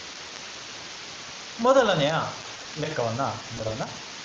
ಮೊದಲನೆಯ ಲೆಕ್ಕವನ್ನು ನೋಡೋಣ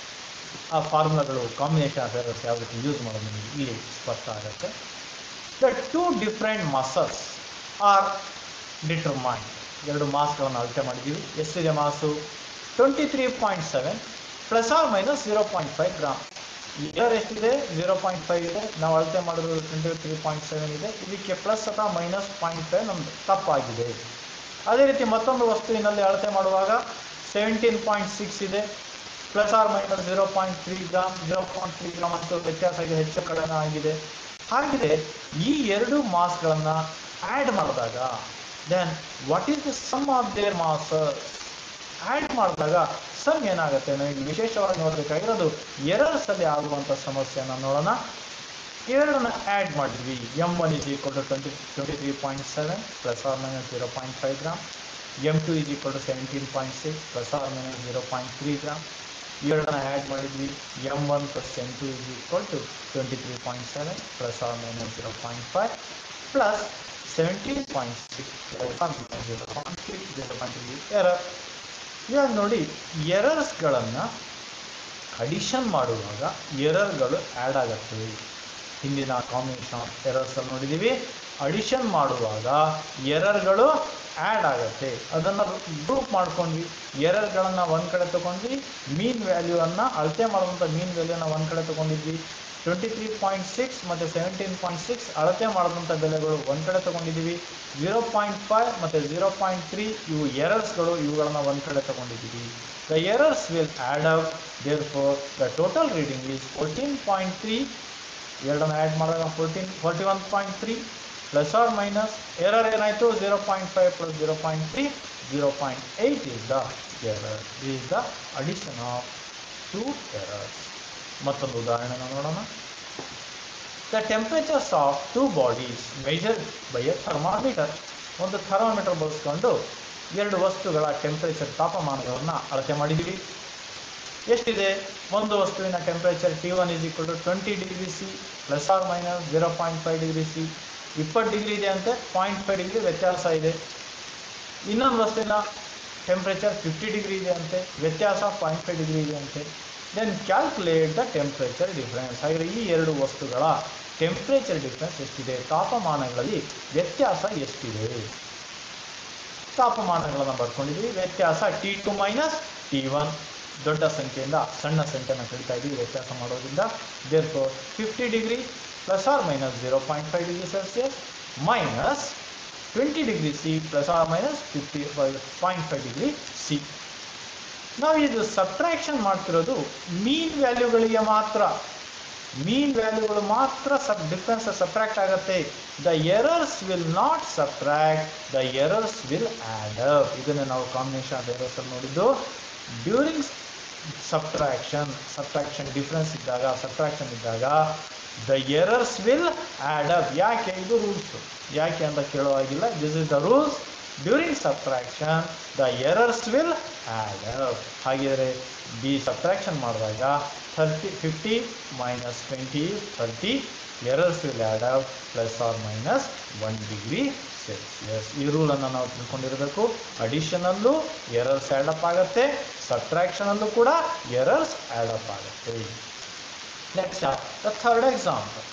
ಆ ಫಾರ್ಮುಲಾಗಳು ಕಾಂಬಿನೇಷನ್ ಆಫ್ ಎರರ್ಸ್ ಯಾವ ರೀತಿ ಯೂಸ್ ಮಾಡೋದು ನಿಮಗೆ ಇಲ್ಲಿ ಸ್ಪಷ್ಟ ಆಗುತ್ತೆ the two different masses are determine ಎರಡು ಮಾಸ್ಗಳನ್ನು ಅಳತೆ ಮಾಡಿದ್ದೀವಿ ಎಷ್ಟಿದೆ mass twenty three point seven plus or minus zero point five gram error ಎಷ್ಟಿದೆ ಜೀರೋ ಪಾಯಿಂಟ್ ಫೈವ್ ಇದೆ ನಾವು ಅಳತೆ ಮಾಡಿರೋದು ಟ್ವೆಂಟಿ ತ್ರೀ ಪಾಯಿಂಟ್ ಸೆವೆನ್ ಇದೆ ಇದಕ್ಕೆ ಪ್ಲಸ್ ಅಥವಾ ಮೈನಸ್ ಪಾಯಿಂಟ್ ಫೈವ್ ನಮ್ಮದು ತಪ್ಪಾಗಿದೆ ಅದೇ ರೀತಿ ಮತ್ತೊಂದು ವಸ್ತುವಿನಲ್ಲಿ ಅಳತೆ ಮಾಡುವಾಗ ಸೆವೆಂಟೀನ್ ಪಾಯಿಂಟ್ ಸಿಕ್ಸ್ ಇದೆ plus or minus zero point three gram zero point three gram ಅಂತ ವ್ಯತ್ಯಾಸ ಆಗಿದೆ ಹೆಚ್ಚು ಕಡಿಮೆ ಆಗಿದೆ ಹಾಗಿದೆ ಈ ಎರಡು ಮಾಸ್ಗಳನ್ನು ಆ್ಯಡ್ ಮಾಡಿದಾಗ then what is the sum of their masses add ಮಾಡಿದಾಗ ಸಮ್ ಏನಾಗುತ್ತೆ ನಮಗೆ ವಿಶೇಷವಾಗಿ ನೋಡಬೇಕಾಗಿರೋದು ಎರರ್ಸ್ ಅಲ್ಲಿ ಆಗುವಂಥ ಸಮಸ್ಯೆಯನ್ನು ನೋಡೋಣ ಎರಡನ್ನ ಆ್ಯಡ್ ಮಾಡಿದ್ವಿ M one is equal to twenty twenty three point seven plus or minus zero point five gram M two is equal to seventeen point six plus or minus zero point three gram ಎರಡನ್ನ add ಮಾಡಿದ್ವಿ M one plus M two is equal to twenty three point seven plus or minus zero point five plus seventeen point six plus or minus zero point three zero point three error ಇವಾಗ ನೋಡಿ ಎರರ್ಸ್ಗಳನ್ನು addition ಮಾಡುವಾಗ ಎರರ್ಗಳು add ಆಗುತ್ತವೆ ಹಿಂದಿನ combination errors ಅಲ್ಲಿ ನೋಡಿದ್ದೀವಿ addition ಮಾಡುವಾಗ ಎರರ್ಗಳು add ಆಗುತ್ತೆ ಅದನ್ನು ಗ್ರೂಪ್ ಮಾಡ್ಕೊಂಡ್ವಿ ಎರರ್ಗಳನ್ನು ಒಂದು ಕಡೆ ತಗೊಂಡ್ವಿ ಮೀನ್ ವ್ಯಾಲ್ಯೂವನ್ನು ಅಳತೆ ಮಾಡುವಂಥ ಮೀನ್ ವ್ಯಾಲ್ಯೂನ ಒಂದು ಕಡೆ ತಗೊಂಡಿದ್ವಿ ಟ್ವೆಂಟಿ ತ್ರೀ ಪಾಯಿಂಟ್ ಸಿಕ್ಸ್ ಮತ್ತು ಸೆವೆಂಟೀನ್ ಪಾಯಿಂಟ್ ಸಿಕ್ಸ್ ಅಳತೆ ಮಾಡಿದಂಥ ಬೆಲೆಗಳು ಒಂದು ಕಡೆ ತಗೊಂಡಿದ್ದೀವಿ ಜೀರೋ ಪಾಯಿಂಟ್ ಫೈವ್ ಮತ್ತು ಜೀರೋ ಪಾಯಿಂಟ್ ತ್ರೀ ಇವು ಎರರ್ಸ್ಗಳು ಇವುಗಳನ್ನು ಒಂದು ಕಡೆ ತಗೊಂಡಿದ್ದೀವಿ the errors will add up therefore the total reading is fourteen point three ಎರಡನ್ನು ಆ್ಯಡ್ ಮಾಡಿದಾಗ fourteen forty one point three plus or minus error ಏನಾಯಿತು zero point five plus zero point three zero point eight is the error is the addition of two errors ಮತ್ತೊಂದು ಉದಾಹರಣೆನ ನೋಡೋಣ the temperatures of two bodies measure by a thermometer ಒಂದು thermometer ಬಳಸ್ಕೊಂಡು ಎರಡು ವಸ್ತುಗಳ temperature ತಾಪಮಾನಗಳನ್ನು ಅಳತೆ ಮಾಡಿದ್ದೀವಿ ಎಷ್ಟಿದೆ ಒಂದು ವಸ್ತುವಿನ temperature T one is equal to twenty degree C plus or minus zero point five degree C ಇಪ್ಪತ್ತು ಡಿಗ್ರಿ ಇದೆ ಅಂತೆ ಪಾಯಿಂಟ್ ಫೈವ್ ಡಿಗ್ರಿ ವ್ಯತ್ಯಾಸ ಇದೆ ಇನ್ನೊಂದು ವಸ್ತುವಿನ ಟೆಂಪ್ರೇಚರ್ ಫಿಫ್ಟಿ ಡಿಗ್ರಿ ಇದೆ ಅಂತೆ ವ್ಯತ್ಯಾಸ ಪಾಯಿಂಟ್ ಫೈವ್ ಡಿಗ್ರಿ ಇದೆ ಅಂತೆ then calculate the temperature difference ಹಾಗೆ ಈ ಎರಡು ವಸ್ತುಗಳ ಟೆಂಪ್ರೇಚರ್ ಡಿಫ್ರೆನ್ಸ್ ಎಷ್ಟಿದೆ ತಾಪಮಾನಗಳಲ್ಲಿ ವ್ಯತ್ಯಾಸ ಎಷ್ಟಿದೆ ತಾಪಮಾನಗಳನ್ನು ಬರ್ಕೊಂಡಿದ್ವಿ ವ್ಯತ್ಯಾಸ T two minus T one ದೊಡ್ಡ ಸಂಖ್ಯೆಯಿಂದ ಸಣ್ಣ ಸಂಖ್ಯೆಯನ್ನು ಕಳಿತಾ ಇದ್ದೀವಿ ವ್ಯತ್ಯಾಸ ಮಾಡೋದ್ರಿಂದ there fifty degree plus or minus zero point five degree Celsius minus twenty degree C plus or minus fifty five point five degree C ನಾವು ಇದು ಸಬ್ಟ್ರಾಕ್ಷನ್ ಮಾಡ್ತಿರೋದು ಮೀನ್ ವ್ಯಾಲ್ಯೂಗಳಿಗೆ ಮಾತ್ರ ಮೀನ್ ವ್ಯಾಲ್ಯೂಗಳು ಮಾತ್ರ ಸಬ್ ಡಿಫ್ರೆನ್ಸ್ ಸಬ್ಟ್ರಾಕ್ಟ್ ಆಗುತ್ತೆ the errors will not subtract the errors will add up ಇದನ್ನು ನಾವು combination of errors ಅಲ್ಲಿ ನೋಡಿದ್ದು ಡ್ಯೂರಿಂಗ್ ಸಬ್ಟ್ರಾಕ್ಷನ್ ಸಬ್ಟ್ರಾಕ್ಷನ್ ಡಿಫ್ರೆನ್ಸ್ ಇದ್ದಾಗ ಸಬ್ಟ್ರಾಕ್ಷನ್ ಇದ್ದಾಗ ದ ಎರರ್ಸ್ ವಿಲ್ ಆ್ಯಡ್ ಅಪ್ ಯಾಕೆ ಇದು ರೂಲ್ಸ್ ಯಾಕೆ ಅಂತ ಕೇಳುವಾಗಿಲ್ಲ this is the rules during subtraction the errors will add up ಹಾಗಿದ್ರೆ ಡಿ ಸಬ್ಟ್ರಾಕ್ಷನ್ ಮಾಡಿದಾಗ 30 50 minus 20 is 30 errors will add up plus or minus 1 degree celsius ಈ ರೂಲನ್ನು ನಾವು ತಿಳ್ಕೊಂಡಿರಬೇಕು ಅಡಿಷನಲ್ಲೂ ಎರರ್ಸ್ ಆ್ಯಡ್ ಅಪ್ ಆಗುತ್ತೆ ಸಬ್ಟ್ರಾಕ್ಷನಲ್ಲೂ ಕೂಡ ಎರರ್ಸ್ ಆ್ಯಡ್ ಅಪ್ ಆಗುತ್ತೆ next the third example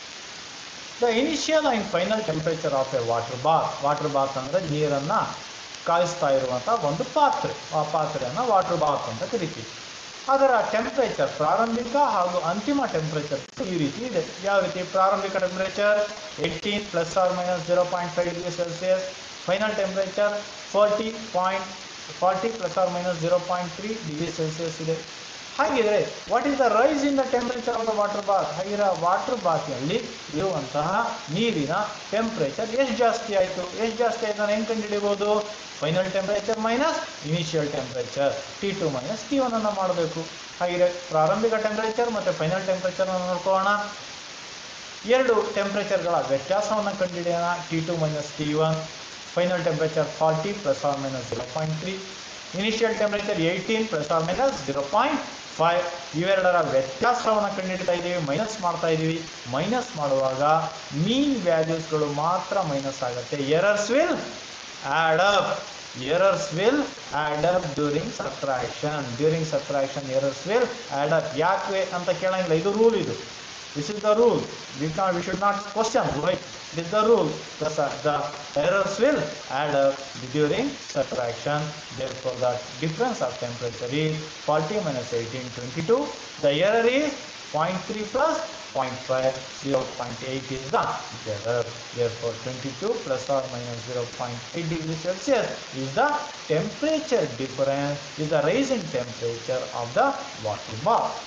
the initial and final temperature of a water bath water bath ಅಂದರೆ ನೀರನ್ನು ಕಾಯಿಸ್ತಾ ಇರುವಂಥ ಒಂದು ಪಾತ್ರೆ ಆ ಪಾತ್ರೆಯನ್ನು ವಾಟರ್ ಬಾತ್ ಅಂತ ಕರಿತೀವಿ ಅದರ ಟೆಂಪ್ರೇಚರ್ ಪ್ರಾರಂಭಿಕ ಹಾಗೂ ಅಂತಿಮ ಟೆಂಪ್ರೇಚರ್ ಈ ರೀತಿ ಇದೆ ಯಾವ ರೀತಿ ಪ್ರಾರಂಭಿಕ temperature eighteen plus or minus zero point five degree Celsius final temperature forty point forty plus or minus zero point three degree Celsius ಇದೆ ಹಾಗಿದ್ರೆ what is the rise in the temperature of the water bath ಹಾಗಿರೋ water ಬಾತ್ನಲ್ಲಿ ಇರುವಂತಹ ನೀರಿನ temperature ಎಷ್ಟು ಜಾಸ್ತಿ ಆಯಿತು ಎಷ್ಟು ಜಾಸ್ತಿ ಆಯ್ತು ನಾನು ಹೆಂಗೆ ಕಂಡುಹಿಡಿಬೋದು final temperature minus initial temperature T two minus T one ಮಾಡಬೇಕು ಹಾಗಿದ್ರೆ ಪ್ರಾರಂಭಿಕ ಟೆಂಪರೇಚರ್ ಮತ್ತು ಫೈನಲ್ ಟೆಂಪರೇಚರ್ನ ನೋಡ್ಕೊಳ್ಳೋಣ ಎರಡು ಟೆಂಪರೇಚರ್ಗಳ ವ್ಯತ್ಯಾಸವನ್ನು ಕಂಡುಹಿಡಿಯೋಣ T two minus T one final temperature forty plus or minus zero point three initial temperature eighteen plus or minus zero point five ಇವೆರಡರ ವ್ಯತ್ಯಾಸವನ್ನು ಕಂಡುಹಿಡ್ತಾ ಇದ್ದೀವಿ ಮೈನಸ್ ಮಾಡ್ತಾ ಇದ್ದೀವಿ ಮೈನಸ್ ಮಾಡುವಾಗ ಮೀನ್ ವ್ಯಾಲ್ಯೂಸ್ಗಳು ಮಾತ್ರ ಮೈನಸ್ ಆಗುತ್ತೆ errors will add up errors will add up during subtraction during subtraction errors will add up ಯಾಕೆ ಅಂತ ಕೇಳಂಗಿಲ್ಲ ಇದು ರೂಲ್ ಇದು This is the rule. We can we should not question why. This is the rule. The, su- the errors will add up during subtraction. Therefore, the difference of temperature is 40 minus 18, 22. The error is 0.3 plus 0.5, 0.8 is the error. Therefore, 22 plus or minus 0.8 degrees Celsius is the temperature difference, is the rise in temperature of the water bath.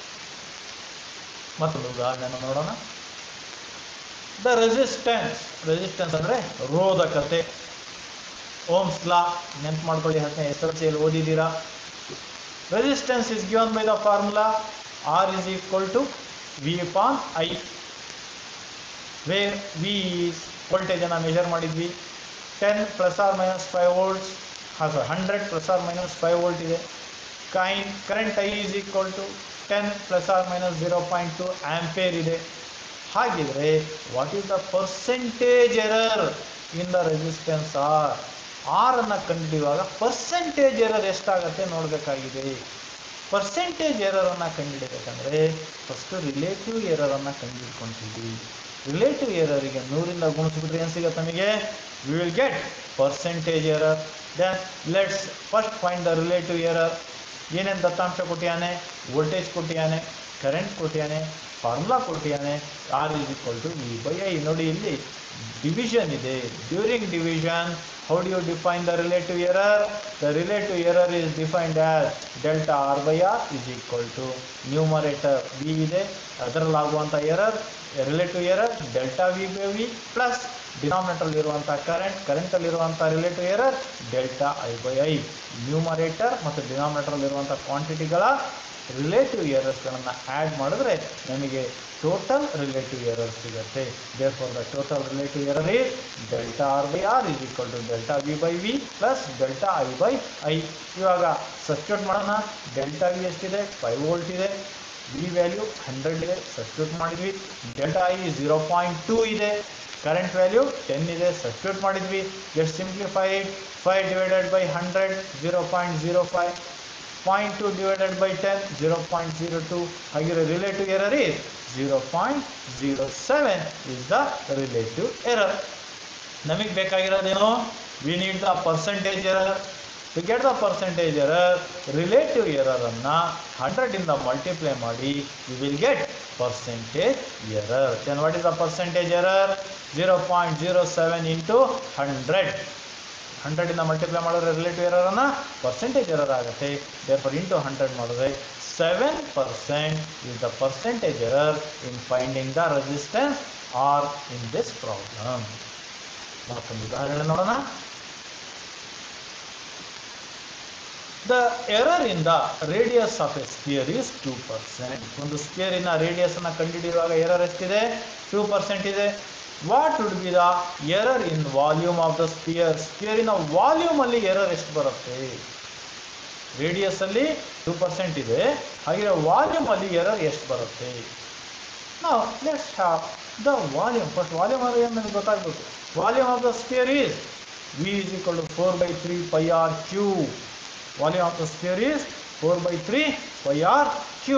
ಮತ್ತೊಂದು ಉದಾಹರಣೆಯನ್ನು ನೋಡೋಣ the resistance resistance ಅಂದರೆ ರೋಧಕತೆ Ohm's law ನೆನ್ಪು ಮಾಡ್ಕೊಳ್ಳಿ ಹತ್ತನೇ S L ಸಿಯಲ್ಲಿ ಓದಿದ್ದೀರಾ resistance is given by the formula R is equal to V upon I where V ವೋಲ್ಟೇಜನ್ನು ಮೆಜರ್ ಮಾಡಿದ್ವಿ ten plus or minus five volts ಹಾಂ sir hundred plus or minus five volt ಇದೆ ಕೈನ್ current I is equal to ten plus or minus zero point two ampere ಇದೆ ಹಾಗಿದ್ರೆ what is the percentage error in the resistance R R ಅನ್ನು ಕಂಡುಹಿಡಿಯುವಾಗ percentage error ಎಷ್ಟಾಗುತ್ತೆ ನೋಡಬೇಕಾಗಿದೆ percentage ಎರರನ್ನು ಕಂಡುಹಿಡಿಬೇಕಂದ್ರೆ ಫಸ್ಟು ರಿಲೇಟಿವ್ ಎರರನ್ನು ಕಂಡುಹಿಡ್ಕೊತೀವಿ ರಿಲೇಟಿವ್ ಎರರಿಗೆ ನೂರಿಂದ ಗುಣಿಸ್ಬಿಟ್ರೆ ಏನು ಸಿಗುತ್ತೆ ನಮಗೆ we will get percentage error then let's first find the relative error ಏನೇನು ದತ್ತಾಂಶ ಕೊಟ್ಟಿಯಾನೆ ವೋಲ್ಟೇಜ್ ಕೊಟ್ಟಿಯಾನೆ ಕರೆಂಟ್ ಕೊಟ್ಟಿಯಾನೆ ಫಾರ್ಮುಲಾ ಕೊಟ್ಟಿಯಾನೆ R is equal to V by I ನೋಡಿ ಇಲ್ಲಿ ಡಿವಿಷನ್ ಇದೆ during division how do you define the relative error the relative error is defined as delta R by R is equal to numerator V ಇದೆ ಅದರಲ್ಲಾಗುವಂಥ error relative error delta V by V plus denominator ಇರುವಂಥ current ಕರೆಂಟಲ್ಲಿರುವಂಥ relative error delta I by I numerator ಮತ್ತು denominator ಇರುವಂಥ ಕ್ವಾಂಟಿಟಿಗಳ relative ಎರರ್ಸ್ಗಳನ್ನು add ಮಾಡಿದ್ರೆ ನಮಗೆ ಟೋಟಲ್ ರಿಲೇಟಿವ್ ಎರರ್ ಸಿಗುತ್ತೆ therefore the total relative error is delta R by R is equal to delta V by V plus delta I by I ಇವಾಗ substitute ಮಾಡೋಣ delta V ಎಷ್ಟಿದೆ five volt ಇದೆ V value hundred ಇದೆ substitute ಮಾಡಿದ್ವಿ delta I zero point two ಇದೆ current value ten ಇದೆ substitute ಮಾಡಿದ್ವಿ ಎಷ್ಟು simplified five divided by hundred zero point zero five point two divided by ten zero point zero two ಹಾಗಿರೋ relative error is zero point zero seven is the relative error ನಮಗೆ ಬೇಕಾಗಿರೋದೇನು we need the percentage error to get the percentage error relative ಎರರನ್ನು ಹಂಡ್ರೆಡಿಂದ multiply ಮಾಡಿ you will get percentage error then what is the percentage error zero point zero seven into hundred ಹಂಡ್ರೆಡಿಂದ multiply ಮಾಡಿದ್ರೆ relative ಎರರನ್ನು percentage error ಆಗುತ್ತೆ therefore into hundred ಮಾಡಿದ್ರೆ seven percent is the percentage error in finding the resistance R in this problem ಮತ್ತೊಂದು ಉದಾಹರಣೆ ನೋಡೋಣ the error in the radius of a sphere is two percent ಒಂದು ಸ್ಪಿಯರಿನ ರೇಡಿಯಸನ್ನು ಕಂಡುಹಿಡಿಯುವಾಗ ಎರರ್ ಎಷ್ಟಿದೆ ಟೂ ಪರ್ಸೆಂಟ್ ಇದೆ what would be the error in volume of the sphere ಸ್ಪಿಯರಿನ ವಾಲ್ಯೂಮಲ್ಲಿ ಎರರ್ ಎಷ್ಟು ಬರುತ್ತೆ ರೇಡಿಯಸ್ ಅಲ್ಲಿ ಟೂ ಪರ್ಸೆಂಟ್ ಇದೆ ಹಾಗೆ ವಾಲ್ಯೂಮ್ ಅಲ್ಲಿ ಎರರ್ ಎಷ್ಟು ಬರುತ್ತೆ ನಾವು let's have the volume first volume ಅಂದ್ರೆ ಏನು ನನಗೆ ಗೊತ್ತಾಗಬೇಕು volume of the sphere is V is equal to four by three pi R cube volume of the sphere is four by three pi R cube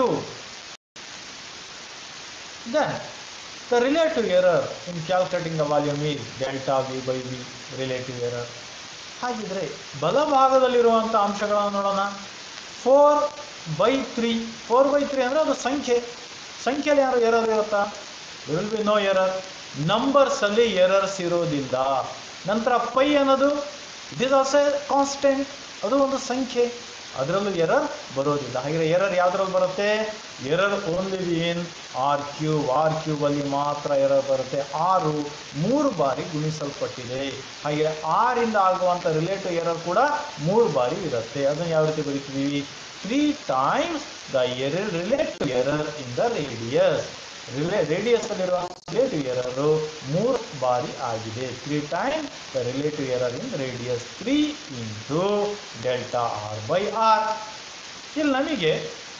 Then, the relative error in calculating the volume is delta V by V relative error. ಹಾಗಿದ್ರೆ ಬಲಭಾಗದಲ್ಲಿರುವಂಥ ಅಂಶಗಳನ್ನು ನೋಡೋಣ four by three four by three ಅಂದರೆ ಅದು ಸಂಖ್ಯೆ ಸಂಖ್ಯೆಯಲ್ಲಿ ಯಾರು error ಇರುತ್ತಾ ವಿಲ್ ಬಿ ನೋ ಎರರ್ ನಂಬರ್ಸಲ್ಲಿ ಎರರ್ಸ್ ಇರೋದಿಲ್ಲ ನಂತರ ಪೈ ಅನ್ನೋದು ಇಟ್ ಇಸ್ ಆಲ್ಸೋ ಕಾನ್ಸ್ಟೆಂಟ್ ಅದು ಒಂದು ಸಂಖ್ಯೆ ಅದರಲ್ಲೂ ಎರರ್ ಬರೋದಿಲ್ಲ ಹಾಗೆ ಎರರ್ ಯಾವ್ದ್ರಲ್ಲಿ ಬರುತ್ತೆ error only in R cube R cube ಅಲ್ಲಿ ಮಾತ್ರ ಎರರ್ ಬರುತ್ತೆ ಆರು ಮೂರು ಬಾರಿ ಗುಣಿಸಲ್ಪಟ್ಟಿದೆ ಹಾಗೆ ಆರಿಂದ ಆಗುವಂಥ ರಿಲೇಟಿವ್ ಎರರ್ ಕೂಡ ಮೂರು ಬಾರಿ ಇರುತ್ತೆ ಅದನ್ನು ಯಾವ ರೀತಿ ಬರೀತೀವಿ three times the error relative error in the radius ರಿಲೇ ರೇಡಿಯಸ್ ಅಲ್ಲಿರುವ ರಿಲೇಟಿವ್ ಎರರು ಮೂರು ಬಾರಿ ಆಗಿದೆ three time the relative error in radius three into delta R by R ಇಲ್ಲಿ ನಮಗೆ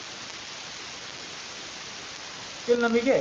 ಇಲ್ಲಿ ನಮಗೆ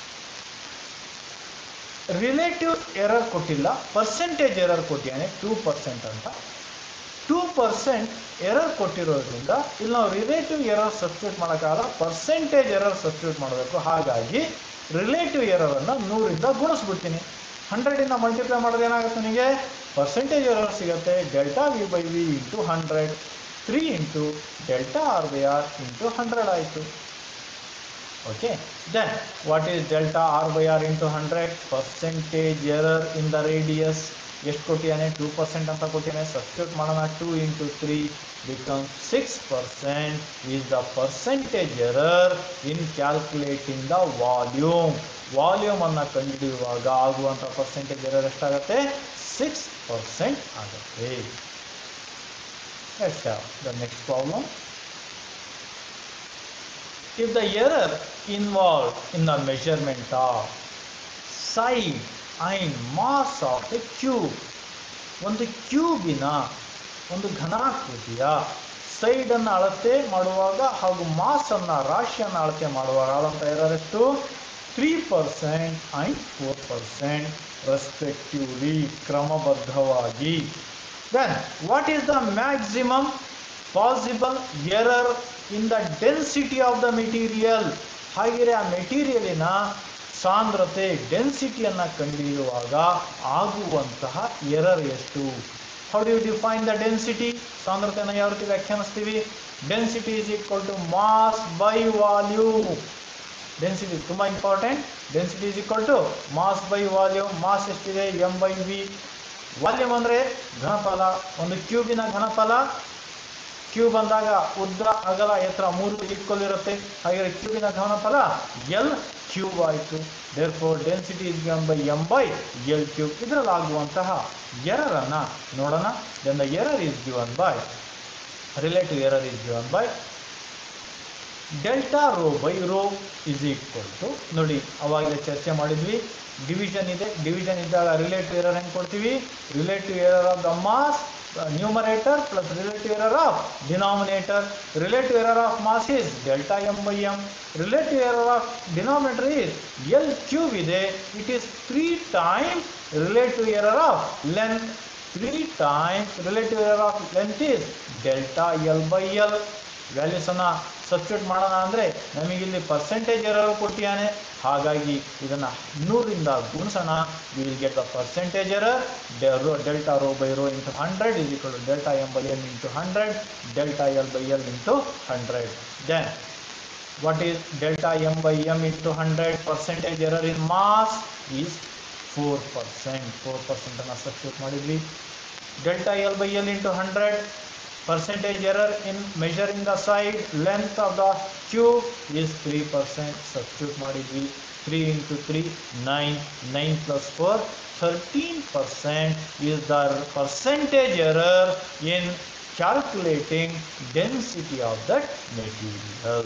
ರಿಲೇಟಿವ್ ಎರರ್ ಕೊಟ್ಟಿಲ್ಲ ಪರ್ಸೆಂಟೇಜ್ ಎರರ್ ಕೊಟ್ಟಿದ್ದಾನೆ ಟೂ ಪರ್ಸೆಂಟ್ ಅಂತ ಟೂ ಪರ್ಸೆಂಟ್ ಎರರ್ ಕೊಟ್ಟಿರೋದ್ರಿಂದ ಇಲ್ಲಿ ನಾವು ರಿಲೇಟಿವ್ ಎರರ್ ಸಬ್ಸ್ಟಿಟ್ಯೂಟ್ ಮಾಡೋಕ್ಕಾಗಲ್ಲ ಪರ್ಸೆಂಟೇಜ್ ಎರರ್ ಸಬ್ಸ್ಟಿಟ್ಯೂಟ್ ಮಾಡಬೇಕು ಹಾಗಾಗಿ ರಿಲೇಟಿವ್ ಎರರನ್ನು ನೂರಿಂದ ಗುಣಿಸ್ಬಿಡ್ತೀನಿ ಹಂಡ್ರೆಡಿಂದ ಮಲ್ಟಿಪ್ಲೈ ಮಾಡಿದ್ರೆ ಏನಾಗುತ್ತೆ ನನಗೆ ಪರ್ಸೆಂಟೇಜ್ ಎರರ್ ಸಿಗುತ್ತೆ delta V by V into hundred three into delta R by R into hundred ಆಯಿತು okay then what is delta r by r into 100 percentage error in the radius ಎಷ್ಟು ಕೊಟ್ಟಿದ್ದಾನೆ two percent ಅಂತ ಕೊಟ್ಟಿದ್ದಾನೆ substitute ಮಾಡೋಣ two into three become six percent is the percentage error in calculating the volume volume ಅನ್ನು ಕಂಡುಹಿಡಿಯುವಾಗ ಆಗುವಂಥ percentage error ಎಷ್ಟಾಗುತ್ತೆ six percent ಆಗುತ್ತೆ Let's have the next problem. if the error involved in the measurement of side and mass of the cube ಒಂದು ಕ್ಯೂಬಿನ ಒಂದು ಘನಾಕೃತಿಯ ಸೈಡನ್ನು ಅಳತೆ ಮಾಡುವಾಗ ಹಾಗೂ ಮಾಸನ್ನು ರಾಶಿಯನ್ನು ಅಳತೆ ಮಾಡುವಾಗ ಆದಂಥ ಎರರ್ ಎಷ್ಟು three percent and four percent respectively ಕ್ರಮಬದ್ಧವಾಗಿ then what is the maximum possible error in the density of the material ಹಾಗೆಯೇ ಆ ಮೆಟೀರಿಯಲಿನ ಸಾಂದ್ರತೆ ಡೆನ್ಸಿಟಿಯನ್ನು ಕಂಡುಹಿಡಿಯುವಾಗ ಆಗುವಂತಹ ಎರರ್ ಎಷ್ಟು how do you define the density ಸಾಂದ್ರತೆಯನ್ನು ಯಾವ ರೀತಿ ವ್ಯಾಖ್ಯಾನಿಸ್ತೀವಿ density is equal to mass by volume density ತುಂಬ important density is equal to mass by volume mass ಎಷ್ಟಿದೆ ಎಂ ಬೈ ವಿ ವಾಲ್ಯೂಮ್ ಅಂದರೆ ಘನಫಲ ಒಂದು ಕ್ಯೂಬಿನ ಘನಫಲ ಕ್ಯೂಬ್ ಅಂದಾಗ ಉದ್ದ ಅಗಲ ಎತ್ತರ ಮೂರು ಈಕ್ವಲ್ ಇರುತ್ತೆ ಹಾಗೆ ಕ್ಯೂಬಿನ ಘನಫಲ ಎಲ್ ಕ್ಯೂಬ್ ಆಯಿತು therefore density is M by M by L cube ಇದರಲ್ಲಿ ಆಗುವಂತಹ ಎರರನ್ನು ನೋಡೋಣ then the error is given by relative error is given by delta rho by rho is equal to ನೋಡಿ ಅವಾಗಲೇ ಚರ್ಚೆ ಮಾಡಿದ್ವಿ ಡಿವಿಷನ್ ಇದೆ ಡಿವಿಷನ್ ಇದ್ದಾಗ ರಿಲೇಟಿವ್ ಎರರ್ ಹೆಂಗೆ ಕೊಡ್ತೀವಿ relative error of the mass numerator plus relative error of denominator relative error of mass is delta M by M relative error of denominator is L cube ಇದೆ it is three time relative error of length three times relative error of length is delta L by L ವ್ಯಾಲ್ಯೂಸನ್ನು substitute ಮಾಡೋಣ ಅಂದರೆ ನಮಗಿಲ್ಲಿ percentage error ಕೊಟ್ಟಿದ್ದಾನೆ ಹಾಗಾಗಿ ಇದನ್ನು ನೂರಿಂದ ಗುಣಿಸೋಣ we will get the percentage error delta rho by rho into hundred is equal to delta M by L into hundred delta L by L into hundred then what is delta m by m into 100 percentage error in mass is 4 percent 4 percent ಅನ್ನ substitute ಮಾಡಿದ್ವಿ delta l by l into 100 percentage error in measuring the side length of the cube is 3 percent substitute ಮಾಡಿದ್ವಿ 3 into 3 9 9 plus 4 13 percent is the percentage error in calculating density of that material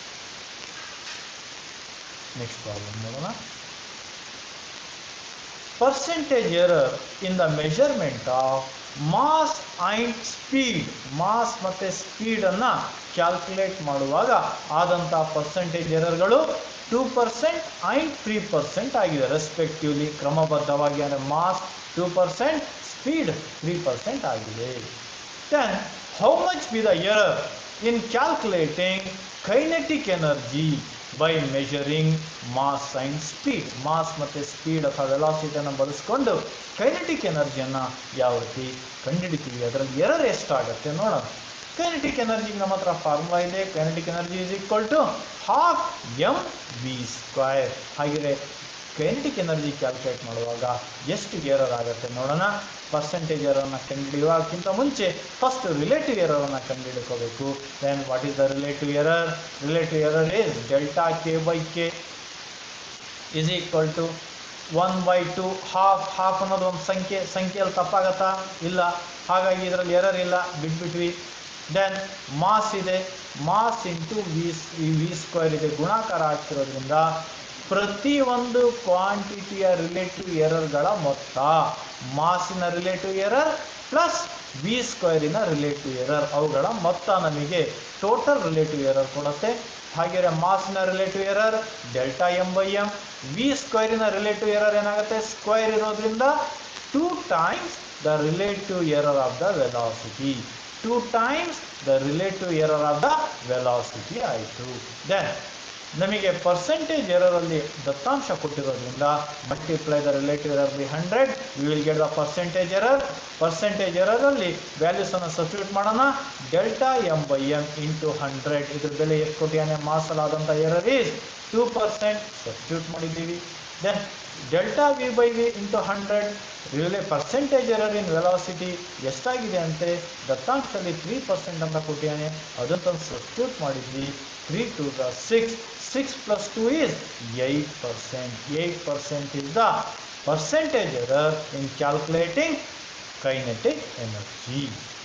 next problem ನೋಡೋಣ percentage error in the measurement of mass and speed mass ಮತ್ತು ಸ್ಪೀಡನ್ನು calculate ಮಾಡುವಾಗ ಆದಂಥ percentage ಎರರ್ಗಳು two percent and three percent ಆಗಿದೆ respectively ಕ್ರಮಬದ್ಧವಾಗಿ ಅಂದರೆ mass two percent speed three percent ಆಗಿದೆ then how much be the error in calculating kinetic energy by measuring mass and speed mass ಮತ್ತು ಸ್ಪೀಡ್ ಅಥವಾ ವೆಲಾಸಿಟಿಯನ್ನು ಬಳಸ್ಕೊಂಡು ಕೈನೆಟಿಕ್ ಎನರ್ಜಿಯನ್ನು ಯಾವ ರೀತಿ ಕಂಡುಹಿಡಿತೀವಿ ಅದರಲ್ಲಿ ಎರರ್ ಎಷ್ಟಾಗುತ್ತೆ ನೋಡೋಣ ಕೈನೆಟಿಕ್ ಎನರ್ಜಿ ನಮ್ಮ ಹತ್ರ ಫಾರ್ಮುಲಾ ಇದೆ kinetic energy is equal to half M V square ಹಾಗೆಯೇ ಕೈನೆಟಿಕ್ ಎನರ್ಜಿ ಕ್ಯಾಲ್ಕುಲೇಟ್ ಮಾಡುವಾಗ ಎಷ್ಟು ಎರರ್ ಆಗುತ್ತೆ ನೋಡೋಣ ಪರ್ಸೆಂಟೇಜ್ ಎರರನ್ನು ಕಂಡುಹಿಡಿಯುವಕ್ಕಿಂತ ಮುಂಚೆ ಫಸ್ಟ್ ರಿಲೇಟಿವ್ ಎರರನ್ನು ಕಂಡುಹಿಡ್ಕೋಬೇಕು then what is the relative error relative error is delta K by K is equal to one by two half half ಅನ್ನೋದು ಒಂದು ಸಂಖ್ಯೆ ಸಂಖ್ಯೆಯಲ್ಲಿ ತಪ್ಪಾಗತ್ತಾ ಇಲ್ಲ ಹಾಗಾಗಿ ಇದರಲ್ಲಿ ಎರರ್ ಇಲ್ಲ ಬಿಟ್ಬಿಟ್ವಿ ದೆನ್ ಮಾಸ್ ಇದೆ mass into V V square ಇದೆ ಗುಣಾಕಾರ ಆಗ್ತಿರೋದ್ರಿಂದ ಪ್ರತಿಯೊಂದು ಕ್ವಾಂಟಿಟಿಯ ರಿಲೇಟಿವ್ ಎರರ್ಗಳ ಮೊತ್ತ ಮಾಸಿನ ರಿಲೇಟಿವ್ ಎರರ್ ಪ್ಲಸ್ ವಿ ಸ್ಕ್ವೇರಿನ ರಿಲೇಟಿವ್ ಎರರ್ ಅವುಗಳ ಮೊತ್ತ ನಮಗೆ ಟೋಟಲ್ ರಿಲೇಟಿವ್ ಎರರ್ ಕೊಡುತ್ತೆ ಹಾಗೆಯೇ ಮಾಸ್ನ relative error delta M by M V ಸ್ಕ್ವೇರಿನ ರಿಲೇಟಿವ್ ಎರರ್ ಏನಾಗುತ್ತೆ ಸ್ಕ್ವೇರ್ ಇರೋದ್ರಿಂದ two times the relative error of the velocity two times the relative error of the velocity ಆಯಿತು ದೆನ್ ನಮಗೆ ಪರ್ಸೆಂಟೇಜ್ ಎರರಲ್ಲಿ ದತ್ತಾಂಶ ಕೊಟ್ಟಿರೋದ್ರಿಂದ multiply the relative error by hundred we will get the percentage error percentage ಎರರಲ್ಲಿ ವ್ಯಾಲ್ಯೂಸನ್ನು substitute ಮಾಡೋಣ delta M by M into hundred ಇದ್ರ ಬೆಲೆ ಎಷ್ಟು ಕೊಟ್ಟಿಯಾನೆ ಮಾಸಲಾದಂಥ error is two percent substitute ಮಾಡಿದ್ದೀವಿ then delta V by V into hundred ರಿಲೇ ಪರ್ಸೆಂಟೇಜ್ ಎರರ್ ಇನ್ ವೆಲಾಸಿಟಿ ಎಷ್ಟಾಗಿದೆ ಅಂತೆ ದತ್ತಾಂಶದಲ್ಲಿ ತ್ರೀ ಪರ್ಸೆಂಟ್ ಅಂತ ಕೊಟ್ಟಿಯಾನೆ ಅದನ್ನು ಸಬ್ಸ್ಟಿಟ್ಯೂಟ್ ಮಾಡಿದ್ವಿ three to the six six plus two is eight percent eight percent is the percentage error in calculating kinetic energy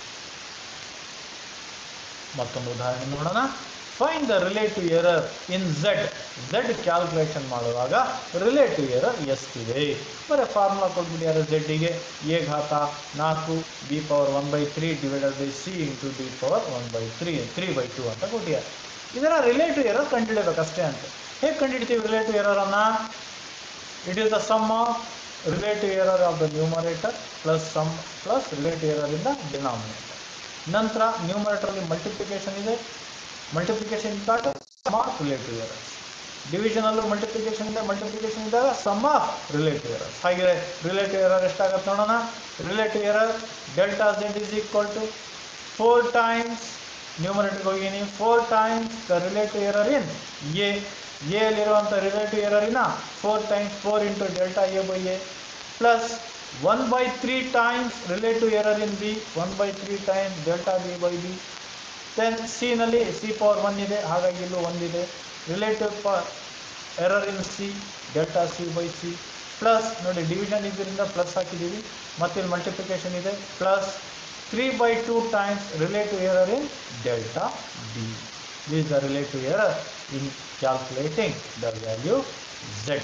ಮತ್ತೊಂದು ಉದಾಹರಣೆ ನೋಡೋಣ find the relative error in Z Z calculation ಮಾಡುವಾಗ relative error ಎಷ್ಟಿದೆ ಬರೀ formula ಕೊಟ್ಬಿಟ್ಟಿದ್ದಾರೆ ಝೆಡ್ಡಿಗೆ A ಘಾತ ನಾಲ್ಕು B power one by three divided by C into D power one by three three by two ಅಂತ ಕೊಟ್ಟಿದ್ದಾರೆ ಇದರ ರಿಲೇಟಿವ್ ಎರರ್ ಕಂಡುಹಿಡಬೇಕಷ್ಟೇ ಅಂತ ಹೇಗೆ ಕಂಡುಹಿಡ್ತೀವಿ ರಿಲೇಟಿವ್ ಎರರನ್ನು it is the sum of relative error of the numerator plus sum plus relative error in the denominator ನಂತರ ನ್ಯೂಮರೇಟರಲ್ಲಿ ಮಲ್ಟಿಪ್ಲಿಕೇಶನ್ ಇದೆ ಮಲ್ಟಿಪ್ಲಿಕೇಶನ್ ಇದ್ದಾಗ ಸಮ್ ಆಫ್ ರಿಲೇಟಿವ್ ಎರರ್ಸ್ ಡಿವಿಷನಲ್ಲೂ ಮಲ್ಟಿಪ್ಲಿಕೇಶನ್ ಇದೆ ಮಲ್ಟಿಪ್ಲಿಕೇಶನ್ ಇದ್ದಾಗ ಸಮ್ ಆಫ್ ರಿಲೇಟಿವ್ ಎರರ್ಸ್ ಹಾಗೆ relative error ಎಷ್ಟಾಗತ್ತೆ ನೋಡೋಣ relative error delta Z is equal to four times ನ್ಯೂಮರೇಟರ್ಗೆ ಹೋಗಿನಿ four times the relative error in A ಎಲ್ಲಿರುವಂಥ ರಿಲೇಟಿವ್ ಎರರಿನ four times four into delta A by A plus one by three times relative error in B one by three times delta B by B then ಸಿನಲ್ಲಿ C power one ಇದೆ ಹಾಗಾಗಿ ಇಲ್ಲೂ ಒಂದಿದೆ relative ಪ error in C delta C by C plus ನೋಡಿ division ಇದರಿಂದ plus ಹಾಕಿದ್ದೀವಿ ಮತ್ತಿಲ್ಲಿ ಮಲ್ಟಿಪ್ಲಿಕೇಶನ್ ಇದೆ plus three by two times relative error in delta D is the relative error in calculating the value z.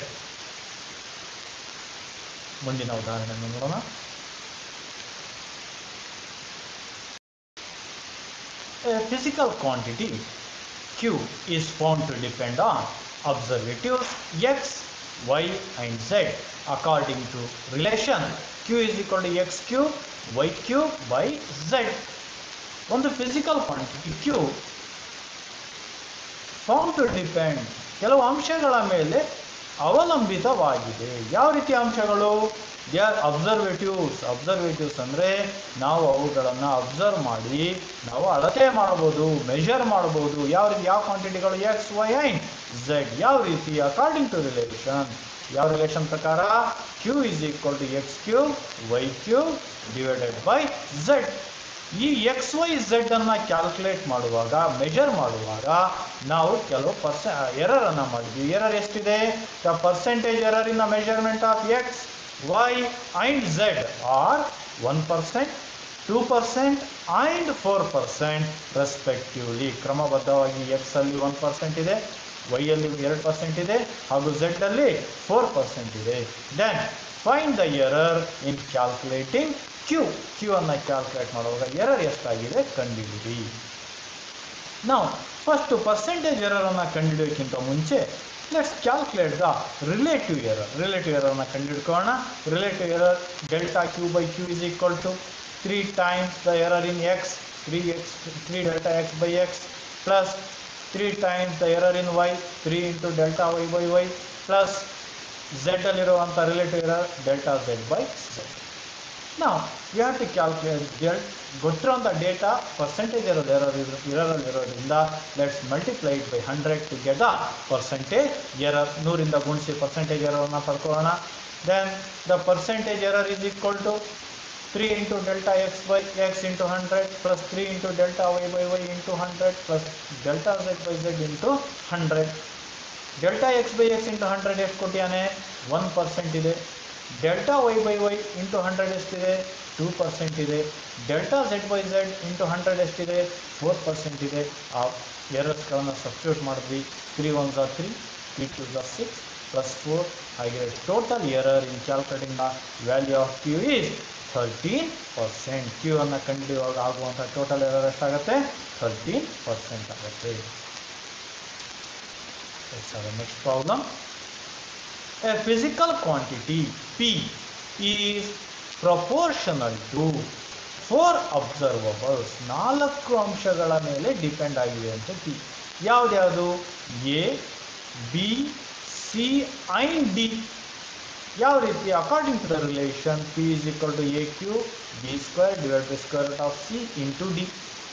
ಮುಂದಿನ ಉದಾಹರಣೆಯನ್ನು ನೋಡೋಣ A physical quantity Q is found to depend on observatives x, y and z according to relation Q is equal to x cube, y cube by z. ಒಂದು physical quantity Q found to depend ಕೆಲವು ಅಂಶಗಳ ಮೇಲೆ ಅವಲಂಬಿತವಾಗಿದೆ ಯಾವ ರೀತಿಯ ಅಂಶಗಳು they are ಅಬ್ಸರ್ವೇಟಿವ್ಸ್ ಅಬ್ಸರ್ವೇಟಿವ್ಸ್ ಅಂದರೆ ನಾವು ಅವುಗಳನ್ನು ಅಬ್ಸರ್ವ್ ಮಾಡಿ ನಾವು ಅಳತೆ ಮಾಡ್ಬೋದು ಮೆಷರ್ ಮಾಡ್ಬೋದು ಯಾವ ರೀತಿ ಯಾವ ಕ್ವಾಂಟಿಟಿಗಳು ಎಕ್ಸ್ ವೈ ಐನ್ ಝೆಡ್ ಯಾವ ರೀತಿ ಅಕಾರ್ಡಿಂಗ್ ಟು ರಿಲೇಷನ್ ಯಾವ ರಿಲೇಷನ್ ಪ್ರಕಾರ q is equal to x cube y cube divided by z ಈ ಎಕ್ಸ್ ವೈ ಝೆಡ್ ಅನ್ನ ಕ್ಯಾಲ್ಕುಲೇಟ್ ಮಾಡುವಾಗ ಮೆಷರ್ ಮಾಡುವಾಗ ನಾವು ಕೆಲವು ಪರ್ಸೆ ಎರರ್ ಅನ್ನ ಮಾಡಿದ್ವಿ ಎರರ್ ಎಷ್ಟಿದೆ the percentage error in the measurement of x y and z are one percent two percent and four percent respectively ಕ್ರಮಬದ್ಧವಾಗಿ ಎಕ್ಸ್ ಅಲ್ಲಿ ಒನ್ ಪರ್ಸೆಂಟ್ ಇದೆ ವೈ ಅಲ್ಲಿ ಎರಡು ಪರ್ಸೆಂಟ್ ಇದೆ ಹಾಗೂ ಝೆಡ್ ಅಲ್ಲಿ ಫೋರ್ ಪರ್ಸೆಂಟ್ ಇದೆ then find the error in calculating q q ಅನ್ನು ಕ್ಯಾಲ್ಕುಲೇಟ್ ಮಾಡುವಾಗ ಎರರ್ ಎಷ್ಟಾಗಿದೆ ಕಂಡುಹಿಡಿಯಿರಿ ನಾವು ಫಸ್ಟ್ ಪರ್ಸೆಂಟೇಜ್ ಎರರನ್ನು ಕಂಡುಹಿಡಿಯೋಕ್ಕಿಂತ ಮುಂಚೆ let's calculate the relative error relative ಎರರ್ನ ಕಂಡುಹಿಡ್ಕೊಳ್ಳೋಣ relative error delta q by q is equal to three times the error in x three x three delta x by x plus three times the error in y three into delta y by y plus z ಅಲ್ಲಿರುವಂಥ relative error delta z by z ನಾವು you have to calculate del ಗೊತ್ತಿರೋಂಥ data percentage ಇರೋದು error ಇರೋದ್ರಿಂದ let's multiply it by hundred to get the percentage error ನೂರಿಂದ ಗುಣಿಸಿ percentage ಎರರನ್ನು ಪಡ್ಕೊಳ್ಳೋಣ then the percentage error is equal to three into delta x by x into hundred plus three into delta y by y into hundred plus delta z by z into hundred delta x by x into hundred ಎಷ್ಟು ಕೊಟ್ಟಿಯಾನೆ one percent ಇದೆ delta y by y into hundred ಎಷ್ಟಿದೆ two percent ಇದೆ delta z by z into hundred ಎಷ್ಟಿದೆ four percent ಇದೆ ಆ ಎರರ್ಸ್ಗಳನ್ನು substitute ಮಾಡಿದ್ವಿ ತ್ರೀ ಒನ್ ಝಾ ತ್ರೀ ತ್ರೀ ಟು ಝಾ ಸಿಕ್ಸ್ ಪ್ಲಸ್ ಫೋರ್ ಹಾಗೆ total error in calculating the value of q is thirteen percent q ಅನ್ನು ಕಂಡುಹಿಡಿಯುವಾಗ ಆಗುವಂಥ ಟೋಟಲ್ ಎರರ್ ಎಷ್ಟಾಗುತ್ತೆ ಥರ್ಟೀನ್ ಪರ್ಸೆಂಟ್ ಆಗುತ್ತೆ Let's have a next problem. A physical quantity P is proportional to four observables ನಾಲ್ಕು ಅಂಶಗಳ ಮೇಲೆ depend ಆಗಿದೆ ಅಂತ ಪಿ ಯಾವ್ದ್ಯಾವುದು A B C and D ಯಾವ ರೀತಿ according to the relation P is equal to A cube B square divide by square root of C into D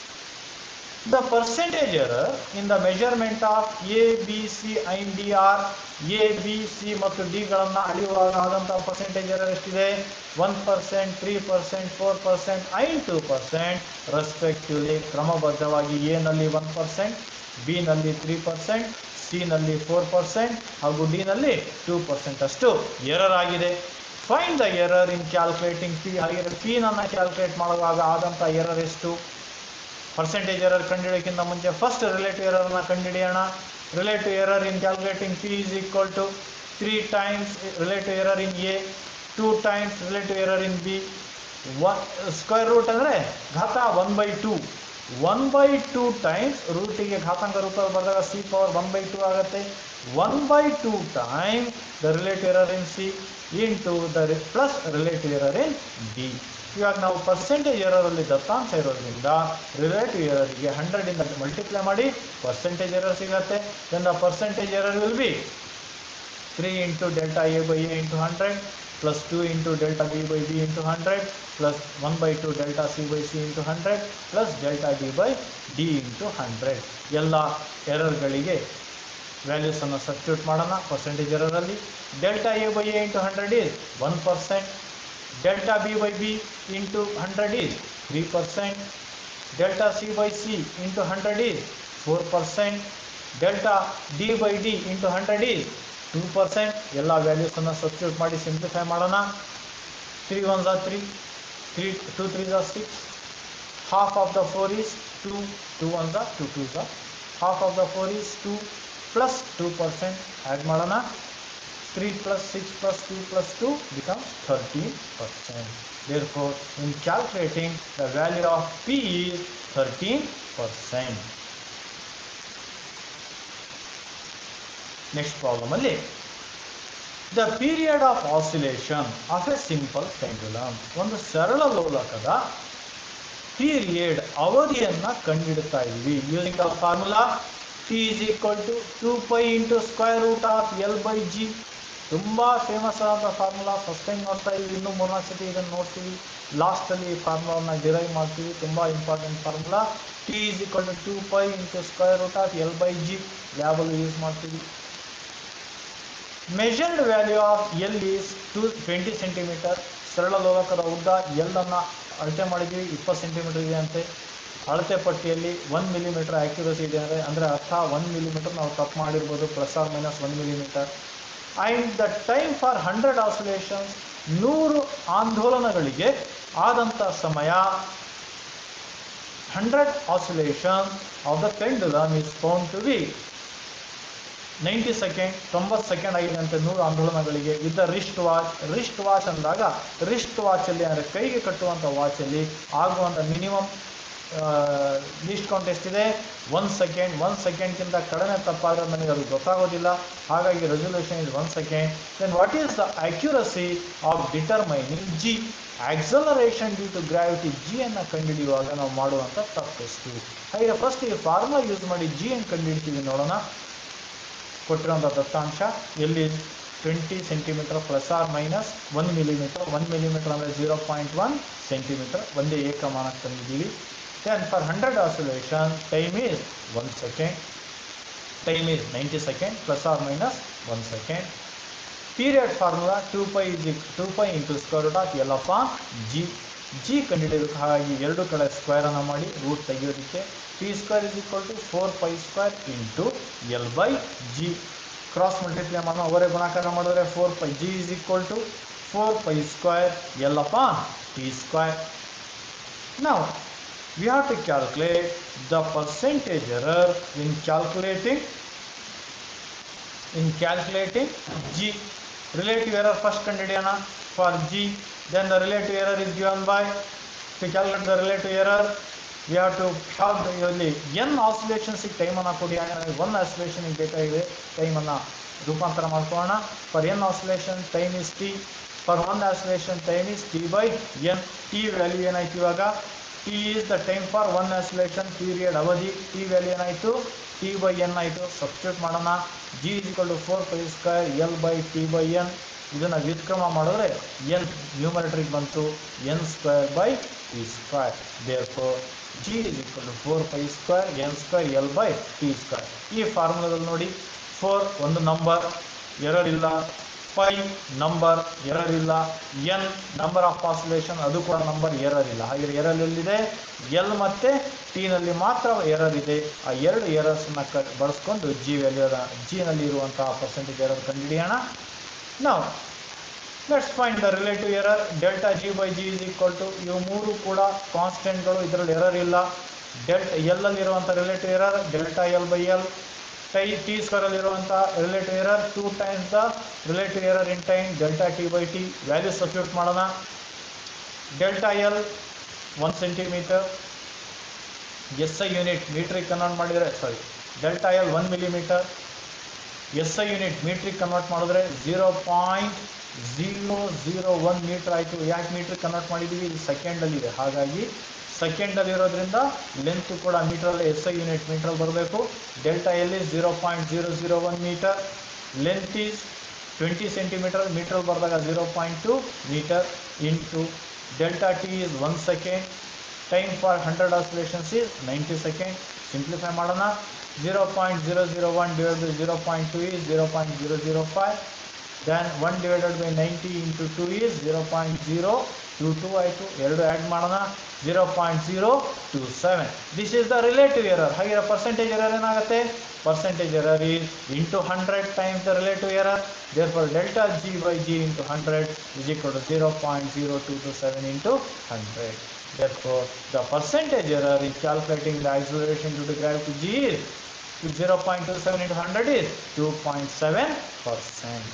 The percentage error in the measurement of A, B, C and D are A, B, C ಮತ್ತು D ಗಳನ್ನು ಅಳೆಯುವಾಗ ಆದಂತಹ percentage error ಎಷ್ಟಿದೆ one percent three percent four percent and two percent respectively ಕ್ರಮಬದ್ಧವಾಗಿ A ನಲ್ಲಿ one percent B ನಲ್ಲಿ three percent C ನಲ್ಲಿ four percent ಹಾಗೂ ಡಿ ನಲ್ಲಿ ಟೂ ಪರ್ಸೆಂಟ್ ಅಷ್ಟು ಎರರ್ ಆಗಿದೆ fine the error in calculating P ಹಾಗೆ ಪಿ ನನ್ನ ಕ್ಯಾಲ್ಕುಲೇಟ್ ಮಾಡುವಾಗ ಆದಂಥ ಎರರ್ ಎಷ್ಟು ಪರ್ಸೆಂಟೇಜ್ ಎರರ್ ಕಂಡುಹಿಡಿಯೋಕ್ಕಿಂತ ಮುಂಚೆ ಫಸ್ಟ್ ರಿಲೇಟಿವ್ ಎರರ್ನ ಕಂಡುಹಿಡಿಯೋಣ relative error in calculating P is equal to three times relative error in A two times relative error in B one square root ಅಂದರೆ ಘಾತ one by two one by two times ರೂಟಿಗೆ ಘಾತಾಂಕ ರೂಪದಲ್ಲಿ ಬರೆದಾಗ C power one by two ಆಗುತ್ತೆ one by two time the relative error in C in to the plus relative error in D ಇವಾಗ ನಾವು percentage ಎರರಲ್ಲಿ ದತ್ತಾಂಶ ಇರೋದ್ರಿಂದ ರಿಲೇಟಿವ್ ಎರರ್ಗೆ ಹಂಡ್ರೆಡಿಂದ ಮಲ್ಟಿಪ್ಲೈ ಮಾಡಿ ಪರ್ಸೆಂಟೇಜ್ ಎರರ್ ಸಿಗತ್ತೆ then the percentage error will be three into delta A by A into hundred plus two into delta B by B into hundred plus one by two delta C by C into hundred plus delta D by D into hundred ಎಲ್ಲ ಎರರ್ಗಳಿಗೆ ವ್ಯಾಲ್ಯೂಸನ್ನು substitute ಮಾಡೋಣ percentage ಎರರಲ್ಲಿ delta A by A into hundred is one percent delta b by b into 100 is 3%, delta c by c into 100 is 4%, delta d by d into 100 is 2%. ಎಲ್ಲ ವ್ಯಾಲ್ಯೂಸನ್ನು substitute ಮಾಡಿ simplify ಮಾಡೋಣ three one ಝಾ three three two three ಝಾ six half of the four is two two one ಝಾ two two ಝಾ half of the four is two plus two percent add ಮಾಡೋಣ 3 plus 6 plus 2 plus 2 becomes 13%. Therefore, in calculating the value of P is 13%. Next problem ಅಲ್ಲಿ the period of oscillation of a simple pendulum ಒಂದು ಸರಳ ಲೋಲಕದ period ಅವಧಿಯನ್ನು ಕಂಡುಹಿಡ್ತಾ ಇದ್ವಿ using the formula T is equal to two pi into square root of l by g ತುಂಬ famous ಆದಂಥ formula first time ನೋಡ್ತಾ ಇದ್ದೀವಿ ಇನ್ನೂ ಮೂರ್ನಾಲ್ಕು ಸತಿ ಇದನ್ನು ನೋಡ್ತೀವಿ ಲಾಸ್ಟಲ್ಲಿ ಈ ಫಾರ್ಮುಲಾವನ್ನು ಡಿರೈವ್ ಮಾಡ್ತೀವಿ ತುಂಬ important formula T is equal to two pi into square root of l by g ಲ್ಯಾಬಲ್ಲಿ ಯೂಸ್ ಮಾಡ್ತೀವಿ measured value of l is to twenty centimetre ಸರಳ ಲೋಲಕದ ಉದ್ದ ಎಲ್ಲನ್ನು ಅಳತೆ ಮಾಡಿದ್ದೀವಿ ಇಪ್ಪತ್ತು ಸೆಂಟಿಮೀಟರ್ ಇದೆ ಅಂತೆ ಅಳತೆ ಪಟ್ಟಿಯಲ್ಲಿ ಒನ್ ಮಿಲಿಮೀಟರ್ ಆ್ಯಕ್ಯುರಸಿ ಇದೆ ಅಂದರೆ ಅಂದರೆ ಅರ್ಥ ಒನ್ ಮಿಲಿಮೀಟರ್ ನಾವು ತಪ್ಪು ಮಾಡಿರ್ಬೋದು plus or minus one millimetre and the time for hundred oscillations ನೂರು ಆಂದೋಲನಗಳಿಗೆ ಆದಂಥ ಸಮಯ hundred oscillation of the pendulum is found to be ninety second ತೊಂಬತ್ತು ಸೆಕೆಂಡ್ ಆಗಿದೆ ಅಂತೆ ನೂರು ಆಂದೋಲನಗಳಿಗೆ with wrist watch wrist watch ಅಂದಾಗ ರಿಸ್ಟ್ ವಾಚಲ್ಲಿ ಅಂದರೆ ಕೈಗೆ ಕಟ್ಟುವಂಥ ವಾಚಲ್ಲಿ ಆಗುವಂಥ ಮಿನಿಮಮ್ ಲೀಸ್ಟ್ ಕೌಂಟ್ ಎಷ್ಟಿದೆ ಒನ್ ಸೆಕೆಂಡ್ ಒನ್ ಸೆಕೆಂಡ್ಗಿಂತ ಕಡಿಮೆ ತಪ್ಪಾದರೆ ನನಗೆ ಅದು ಗೊತ್ತಾಗೋದಿಲ್ಲ ಹಾಗಾಗಿ resolution is one second then what is the accuracy of determining g acceleration due to gravity g ಅನ್ನು ಕಂಡುಹಿಡಿಯುವಾಗ ನಾವು ಮಾಡುವಂಥ ತಪ್ಪೆಷ್ಟು ಹಾಗೆ ಫಸ್ಟ್ ಈ ಫಾರ್ಮುಲಾ ಯೂಸ್ ಮಾಡಿ ಜಿ ಅನ್ನು ಕಂಡುಹಿಡ್ತೀವಿ ನೋಡೋಣ ಕೊಟ್ಟಿರುವಂಥ ದತ್ತಾಂಶ ಎಲ್ಲಿ twenty centimetre plus or minus one millimetre one millimetre ಅಂದರೆ ಜೀರೋ ಪಾಯಿಂಟ್ ಒನ್ ಸೆಂಟಿಮೀಟರ್ ಒಂದೇ ಏಕಮಾನಕ್ಕೆ ತಂದಿದ್ದೀವಿ then for hundred oscillation time is one second time is ninety second plus or minus one second period formula two pi is two pi into square root of l of g g ಕಂಡುಹಿಡಿಯೋದಕ್ಕೆ ಹಾಗಾಗಿ ಎರಡು ಕಡೆ ಸ್ಕ್ವೇರನ್ನು ಮಾಡಿ root ತೆಗೆಯೋದಕ್ಕೆ P square is equal to four pi square into L by g cross multiply ಮಾಡೋಣ ಅವರೇ ಗುಣಾಕಾರ ಮಾಡಿದ್ರೆ four pi g is equal to four pi square l up T square ನಾವು we have to calculate the percentage error in calculating in calculating g relative error first ಕಂಡುಹಿಡಿಯೋಣ for g then the relative error is given by to calculate the relative error we have to have the- ಇಲ್ಲಿ n oscillations ಟೈಮನ್ನು ಕೊಡಿ one oscillation ಬೇಕಾಗಿದೆ ಟೈಮನ್ನು ರೂಪಾಂತರ ಮಾಡ್ಕೊಳ್ಳೋಣ for n oscillation time is T for one oscillation time is T by n T value ಏನಾಯ್ತು ಇವಾಗ T is the time for one oscillation period ಅವಧಿ ಟಿ ವ್ಯಾಲ್ಯೂ ಏನಾಯಿತು ಟಿ ಬೈ ಎನ್ ಆಯಿತು substitute ಮಾಡೋಣ g is equal to four pi square l by T by n ಇದನ್ನು ವ್ಯುತ್ಕ್ರಮ ಮಾಡಿದ್ರೆ n ನ್ಯೂಮರೇಟ್ರಿಗೆ ಬಂತು n square by T square therefore g is equal to four pi square n square l by T square ಈ ಫಾರ್ಮುಲಾದಲ್ಲಿ ನೋಡಿ four ಒಂದು number error ಇಲ್ಲ ಫೈ ನಂಬರ್ ಎರರ್ ಇಲ್ಲ ಎನ್ ನಂಬರ್ ಆಫ್ ಆಸಿಲೇಷನ್ ಅದು ಕೂಡ ನಂಬರ್ ಎರರ್ ಇಲ್ಲ ಹಾಗೆ ಎರರ್ ಎಲ್ಲಿದೆ ಎಲ್ ಮತ್ತು ಟಿನಲ್ಲಿ ಮಾತ್ರ ಎರರ್ ಇದೆ ಆ ಎರಡು ಎರರ್ಸನ್ನ ಕ ಬಳಸ್ಕೊಂಡು ಜಿ ವ್ಯಾಲ್ಯೂ ಜಿನಲ್ಲಿ ಇರುವಂತಹ ಪರ್ಸೆಂಟೇಜ್ ಎರರ್ ಕಂಡುಹಿಡಿಯೋಣ ನಾವು let's find the relative error delta g by g is equal to ಇವು ಮೂರು ಕೂಡ ಕಾನ್ಸ್ಟೆಂಟ್ಗಳು ಇದರಲ್ಲಿ ಎರರ್ ಇಲ್ಲ ಡೆಲ್ಟ ಎಲ್ ಅಲ್ಲಿರುವಂಥ relative error delta L by l ಟೈ ಟಿ ಸ್ಕ್ವೇರಲ್ಲಿರುವಂಥ relative error two times the relative error in time delta T by T value substitute ಮಾಡೋಣ delta l one centimetre S I unit ಮೀಟ್ರಿಗೆ convert ಮಾಡಿದರೆ sorry delta l one millimetre S I unit ಮೀಟ್ರಿಗೆ convert ಮಾಡಿದ್ರೆ zero point zero zero one metre ಆಯಿತು ಯಾಕೆ ಮೀಟ್ರಿಗೆ convert ಮಾಡಿದ್ದೀವಿ ಇದು ಸೆಕೆಂಡಲ್ಲಿದೆ ಹಾಗಾಗಿ ಸೆಕೆಂಡಲ್ಲಿರೋದ್ರಿಂದ ಲೆಂತ್ ಕೂಡ ಮೀಟ್ರಲ್ಲಿ ಎಸ್ ಐ ಯೂನಿಟ್ ಮೀಟ್ರಲ್ಲಿ ಬರಬೇಕು ಡೆಲ್ಟಾ ಎಲ್ಲಿ zero point zero zero one metre length is twenty centimetre ಮೀಟ್ರಲ್ಲಿ ಬರೆದಾಗ zero point two metre into delta T is one second time for hundred oscillations is ninety second simplify ಮಾಡೋಣ zero point zero zero one divide by zero point two is zero point zero zero five then one divided by ninety into two is zero point zero two two ಆಯಿತು ಎರಡು add ಮಾಡೋಣ zero point zero two seven this is the relative error ಹಾಗೆ percentage error ಏನಾಗುತ್ತೆ percentage error is into hundred times the relative error therefore delta g by g into hundred is equal to zero point zero two two seven into hundred Therefore, the percentage error in calculating the acceleration due to gravity g is 0.27 into 100 is 2.7 percent.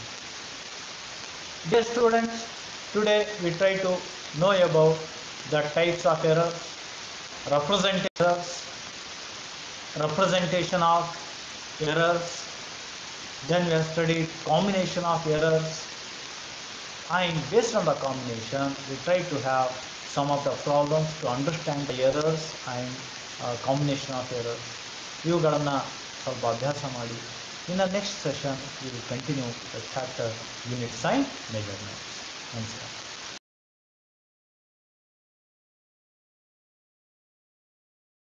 Dear students, today we try to know about the types of errors, represent errors, representation of errors, then we have studied combination of errors, and based on the combination, we try to have some of the problems to understand the errors and uh, combination of errors. ಇವುಗಳನ್ನು ಸ್ವಲ್ಪ ಅಭ್ಯಾಸ ಮಾಡಿ ಇನ್ನು next session will continue the chapter unit ಸೈನ್ measurements ನಮಸ್ಕಾರ